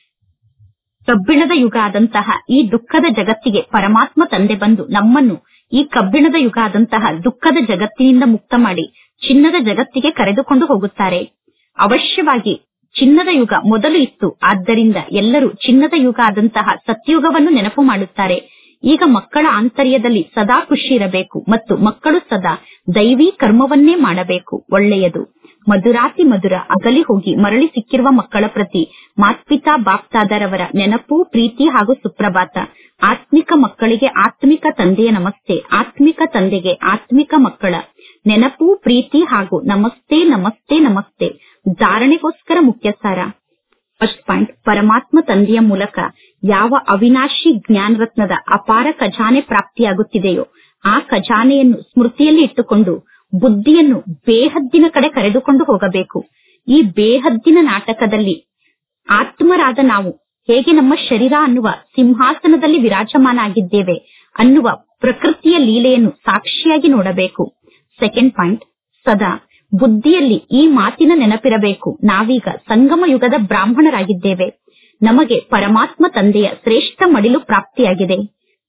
ಕಬ್ಬಿಣದ ಯುಗ ಆದಂತಹ ಈ ದುಃಖದ ಜಗತ್ತಿಗೆ ಪರಮಾತ್ಮ ತಂದೆ ಬಂದು ನಮ್ಮನ್ನು ಈ ಕಬ್ಬಿಣದ ಯುಗ ಆದಂತಹ ದುಃಖದ ಜಗತ್ತಿನಿಂದ ಮುಕ್ತ ಮಾಡಿ ಚಿನ್ನದ ಜಗತ್ತಿಗೆ ಕರೆದುಕೊಂಡು ಹೋಗುತ್ತಾರೆ ಅವಶ್ಯವಾಗಿ ಚಿನ್ನದ ಯುಗ ಮೊದಲು ಇತ್ತು ಆದ್ದರಿಂದ ಎಲ್ಲರೂ ಚಿನ್ನದ ಯುಗ ಆದಂತಹ ಸತ್ಯುಗವನ್ನು ನೆನಪು ಮಾಡುತ್ತಾರೆ ಈಗ ಮಕ್ಕಳ ಆಂತರ್ಯದಲ್ಲಿ ಸದಾ ಖುಷಿ ಇರಬೇಕು ಮತ್ತು ಮಕ್ಕಳು ಸದಾ ದೈವಿ ಕರ್ಮವನ್ನೇ ಮಾಡಬೇಕು ಒಳ್ಳೆಯದು ಮಧುರಾತಿ ಮಧುರ ಅಗಲಿ ಹೋಗಿ ಮರಳಿ ಸಿಕ್ಕಿರುವ ಮಕ್ಕಳ ಪ್ರತಿ ಮಾತ್ಪಿತಾ ಬಾಪ್ತಾದರವರ ನೆನಪು ಪ್ರೀತಿ ಹಾಗೂ ಸುಪ್ರಭಾತ ಆತ್ಮಿಕ ಮಕ್ಕಳಿಗೆ ಆತ್ಮಿಕ ತಂದೆಯ ನಮಸ್ತೆ ಆತ್ಮಿಕ ತಂದೆಗೆ ಆತ್ಮಿಕ ಮಕ್ಕಳ ನೆನಪು ಪ್ರೀತಿ ಹಾಗೂ ನಮಸ್ತೆ ನಮಸ್ತೆ ನಮಸ್ತೆ ಧಾರಣೆಗೋಸ್ಕರ ಮುಖ್ಯ ಸಾರ ಫಸ್ಟ್ ಪಾಯಿಂಟ್ ಪರಮಾತ್ಮ ತಂದೆಯ ಮೂಲಕ ಯಾವ ಅವಿನಾಶಿ ಜ್ಞಾನ ರತ್ನದ ಅಪಾರ ಖಜಾನೆ ಪ್ರಾಪ್ತಿಯಾಗುತ್ತಿದೆಯೋ ಆ ಖಜಾನೆಯನ್ನು ಸ್ಮೃತಿಯಲ್ಲಿ ಇಟ್ಟುಕೊಂಡು ಬುದ್ಧಿಯನ್ನು ಬೇಹದ್ದಿನ ಕಡೆ ಕರೆದುಕೊಂಡು ಹೋಗಬೇಕು ಈ ಬೇಹದ್ದಿನ ನಾಟಕದಲ್ಲಿ ಆತ್ಮರಾದ ನಾವು ಹೇಗೆ ನಮ್ಮ ಶರೀರ ಅನ್ನುವ ಸಿಂಹಾಸನದಲ್ಲಿ ವಿರಾಜಮಾನ ಆಗಿದ್ದೇವೆ ಅನ್ನುವ ಪ್ರಕೃತಿಯ ಲೀಲೆಯನ್ನು ಸಾಕ್ಷಿಯಾಗಿ ನೋಡಬೇಕು ಸೆಕೆಂಡ್ ಪಾಯಿಂಟ್ ಸದಾ ಬುದ್ಧಿಯಲ್ಲಿ ಈ ಮಾತಿನ ನೆನಪಿರಬೇಕು ನಾವೀಗ ಸಂಗಮ ಯುಗದ ಬ್ರಾಹ್ಮಣರಾಗಿದ್ದೇವೆ ನಮಗೆ ಪರಮಾತ್ಮ ತಂದೆಯ ಶ್ರೇಷ್ಠ ಮಡಿಲು ಪ್ರಾಪ್ತಿಯಾಗಿದೆ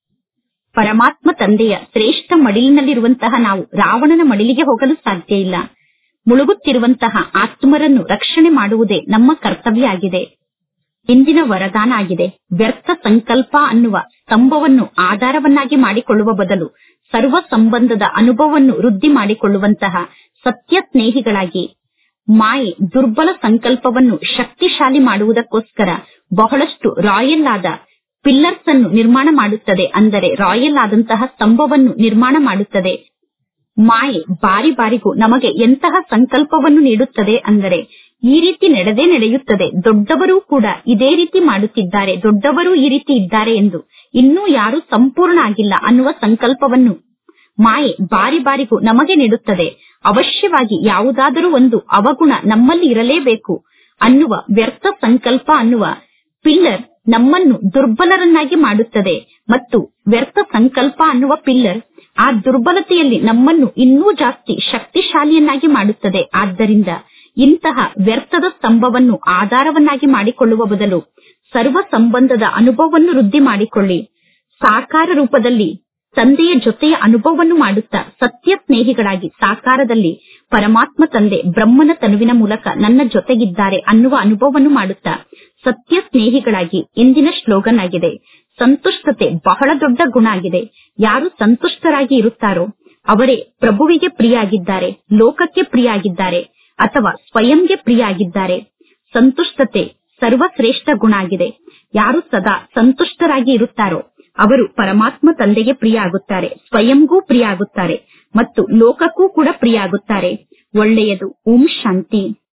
ಪರಮಾತ್ಮ ತಂದೆಯ ಶ್ರೇಷ್ಠ ಮಡಿಲಿನಲ್ಲಿರುವಂತಹ ನಾವು ರಾವಣನ ಮಡಿಲಿಗೆ ಹೋಗಲು ಸಾಧ್ಯ ಇಲ್ಲ ಮುಳುಗುತ್ತಿರುವಂತಹ ಆತ್ಮರನ್ನು ರಕ್ಷಣೆ ಮಾಡುವುದೇ ನಮ್ಮ ಕರ್ತವ್ಯ ಆಗಿದೆ ಇಂದಿನ ವರದಾನ ಆಗಿದೆ ವ್ಯರ್ಥ ಸಂಕಲ್ಪ ಅನ್ನುವ ಸ್ತಂಭವನ್ನು ಆಧಾರವನ್ನಾಗಿ ಮಾಡಿಕೊಳ್ಳುವ ಬದಲು ಸರ್ವ ಸಂಬಂಧದ ಅನುಭವವನ್ನು ವೃದ್ಧಿ ಮಾಡಿಕೊಳ್ಳುವಂತಹ ಸತ್ಯ ಸ್ನೇಹಿಗಳಾಗಿ ಮಾಯೆ ದುರ್ಬಲ ಸಂಕಲ್ಪವನ್ನು ಶಕ್ತಿಶಾಲಿ ಮಾಡುವುದಕ್ಕೋಸ್ಕರ ಬಹಳಷ್ಟು ರಾಯಲ್ ಆದ ಪಿಲ್ಲರ್ಸ್ ಅನ್ನು ನಿರ್ಮಾಣ ಮಾಡುತ್ತದೆ ಅಂದರೆ ರಾಯಲ್ ಆದಂತಹ ಸ್ತಂಭವನ್ನು ನಿರ್ಮಾಣ ಮಾಡುತ್ತದೆ ಮಾಯೆ ಬಾರಿ ಬಾರಿಗೂ ನಮಗೆ ಎಂತಹ ಸಂಕಲ್ಪವನ್ನು ನೀಡುತ್ತದೆ ಅಂದರೆ ಈ ರೀತಿ ನಡೆದೇ ನಡೆಯುತ್ತದೆ ದೊಡ್ಡವರೂ ಕೂಡ ಇದೇ ರೀತಿ ಮಾಡುತ್ತಿದ್ದಾರೆ ದೊಡ್ಡವರು ಈ ರೀತಿ ಇದ್ದಾರೆ ಎಂದು ಇನ್ನೂ ಯಾರು ಸಂಪೂರ್ಣ ಆಗಿಲ್ಲ ಅನ್ನುವ ಸಂಕಲ್ಪವನ್ನು ಮಾಯೆ ಬಾರಿ ಬಾರಿಗೂ ನಮಗೆ ನೀಡುತ್ತದೆ ಅವಶ್ಯವಾಗಿ ಯಾವುದಾದರೂ ಒಂದು ಅವಗುಣ ನಮ್ಮಲ್ಲಿ ಇರಲೇಬೇಕು ಅನ್ನುವ ವ್ಯರ್ಥ ಸಂಕಲ್ಪ ಅನ್ನುವ ಪಿಲ್ಲರ್ ನಮ್ಮನ್ನು ದುರ್ಬಲರನ್ನಾಗಿ ಮಾಡುತ್ತದೆ ಮತ್ತು ವ್ಯರ್ಥ ಸಂಕಲ್ಪ ಅನ್ನುವ ಪಿಲ್ಲರ್ ಆ ದುರ್ಬಲತೆಯಲ್ಲಿ ನಮ್ಮನ್ನು ಇನ್ನೂ ಜಾಸ್ತಿ ಶಕ್ತಿಶಾಲಿಯನ್ನಾಗಿ ಮಾಡುತ್ತದೆ ಆದ್ದರಿಂದ ಇಂತಹ ವ್ಯರ್ಥದ ಸ್ತಂಭವನ್ನು ಆಧಾರವನ್ನಾಗಿ ಮಾಡಿಕೊಳ್ಳುವ ಬದಲು ಸರ್ವ ಸಂಬಂಧದ ಅನುಭವವನ್ನು ವೃದ್ಧಿ ಮಾಡಿಕೊಳ್ಳಿ ಸಾಕಾರ ರೂಪದಲ್ಲಿ ತಂದೆಯ ಜೊತೆಯ ಅನುಭವವನ್ನು ಮಾಡುತ್ತಾ ಸತ್ಯ ಸ್ನೇಹಿಗಳಾಗಿ ಸಾಕಾರದಲ್ಲಿ ಪರಮಾತ್ಮ ತಂದೆ ಬ್ರಹ್ಮನ ತನುವಿನ ಮೂಲಕ ನನ್ನ ಜೊತೆಗಿದ್ದಾರೆ ಅನ್ನುವ ಅನುಭವವನ್ನು ಮಾಡುತ್ತಾ ಸತ್ಯ ಸ್ನೇಹಿಗಳಾಗಿ ಇಂದಿನ ಶ್ಲೋಗನ್ ಆಗಿದೆ ಸಂತುಷ್ಟತೆ ಬಹಳ ದೊಡ್ಡ ಗುಣ ಆಗಿದೆ ಯಾರು ಸಂತುಷ್ಟರಾಗಿ ಇರುತ್ತಾರೋ ಅವರೇ ಪ್ರಭುವಿಗೆ ಪ್ರಿಯ ಆಗಿದ್ದಾರೆ ಲೋಕಕ್ಕೆ ಪ್ರಿಯ ಆಗಿದ್ದಾರೆ ಅಥವಾ ಸ್ವಯಂಗೆ ಪ್ರಿಯ ಆಗಿದ್ದಾರೆ ಸಂತುಷ್ಟತೆ ಸರ್ವಶ್ರೇಷ್ಠ ಗುಣ ಆಗಿದೆ ಯಾರು ಸದಾ ಸಂತುಷ್ಟರಾಗಿ ಇರುತ್ತಾರೋ ಅವರು ಪರಮಾತ್ಮ ತಂದೆಗೆ ಪ್ರಿಯ ಆಗುತ್ತಾರೆ ಸ್ವಯಂಗೂ ಪ್ರಿಯ ಆಗುತ್ತಾರೆ ಮತ್ತು ಲೋಕಕ್ಕೂ ಕೂಡ ಪ್ರಿಯ ಆಗುತ್ತಾರೆ ಒಳ್ಳೆಯದು ಓಂ ಶಾಂತಿ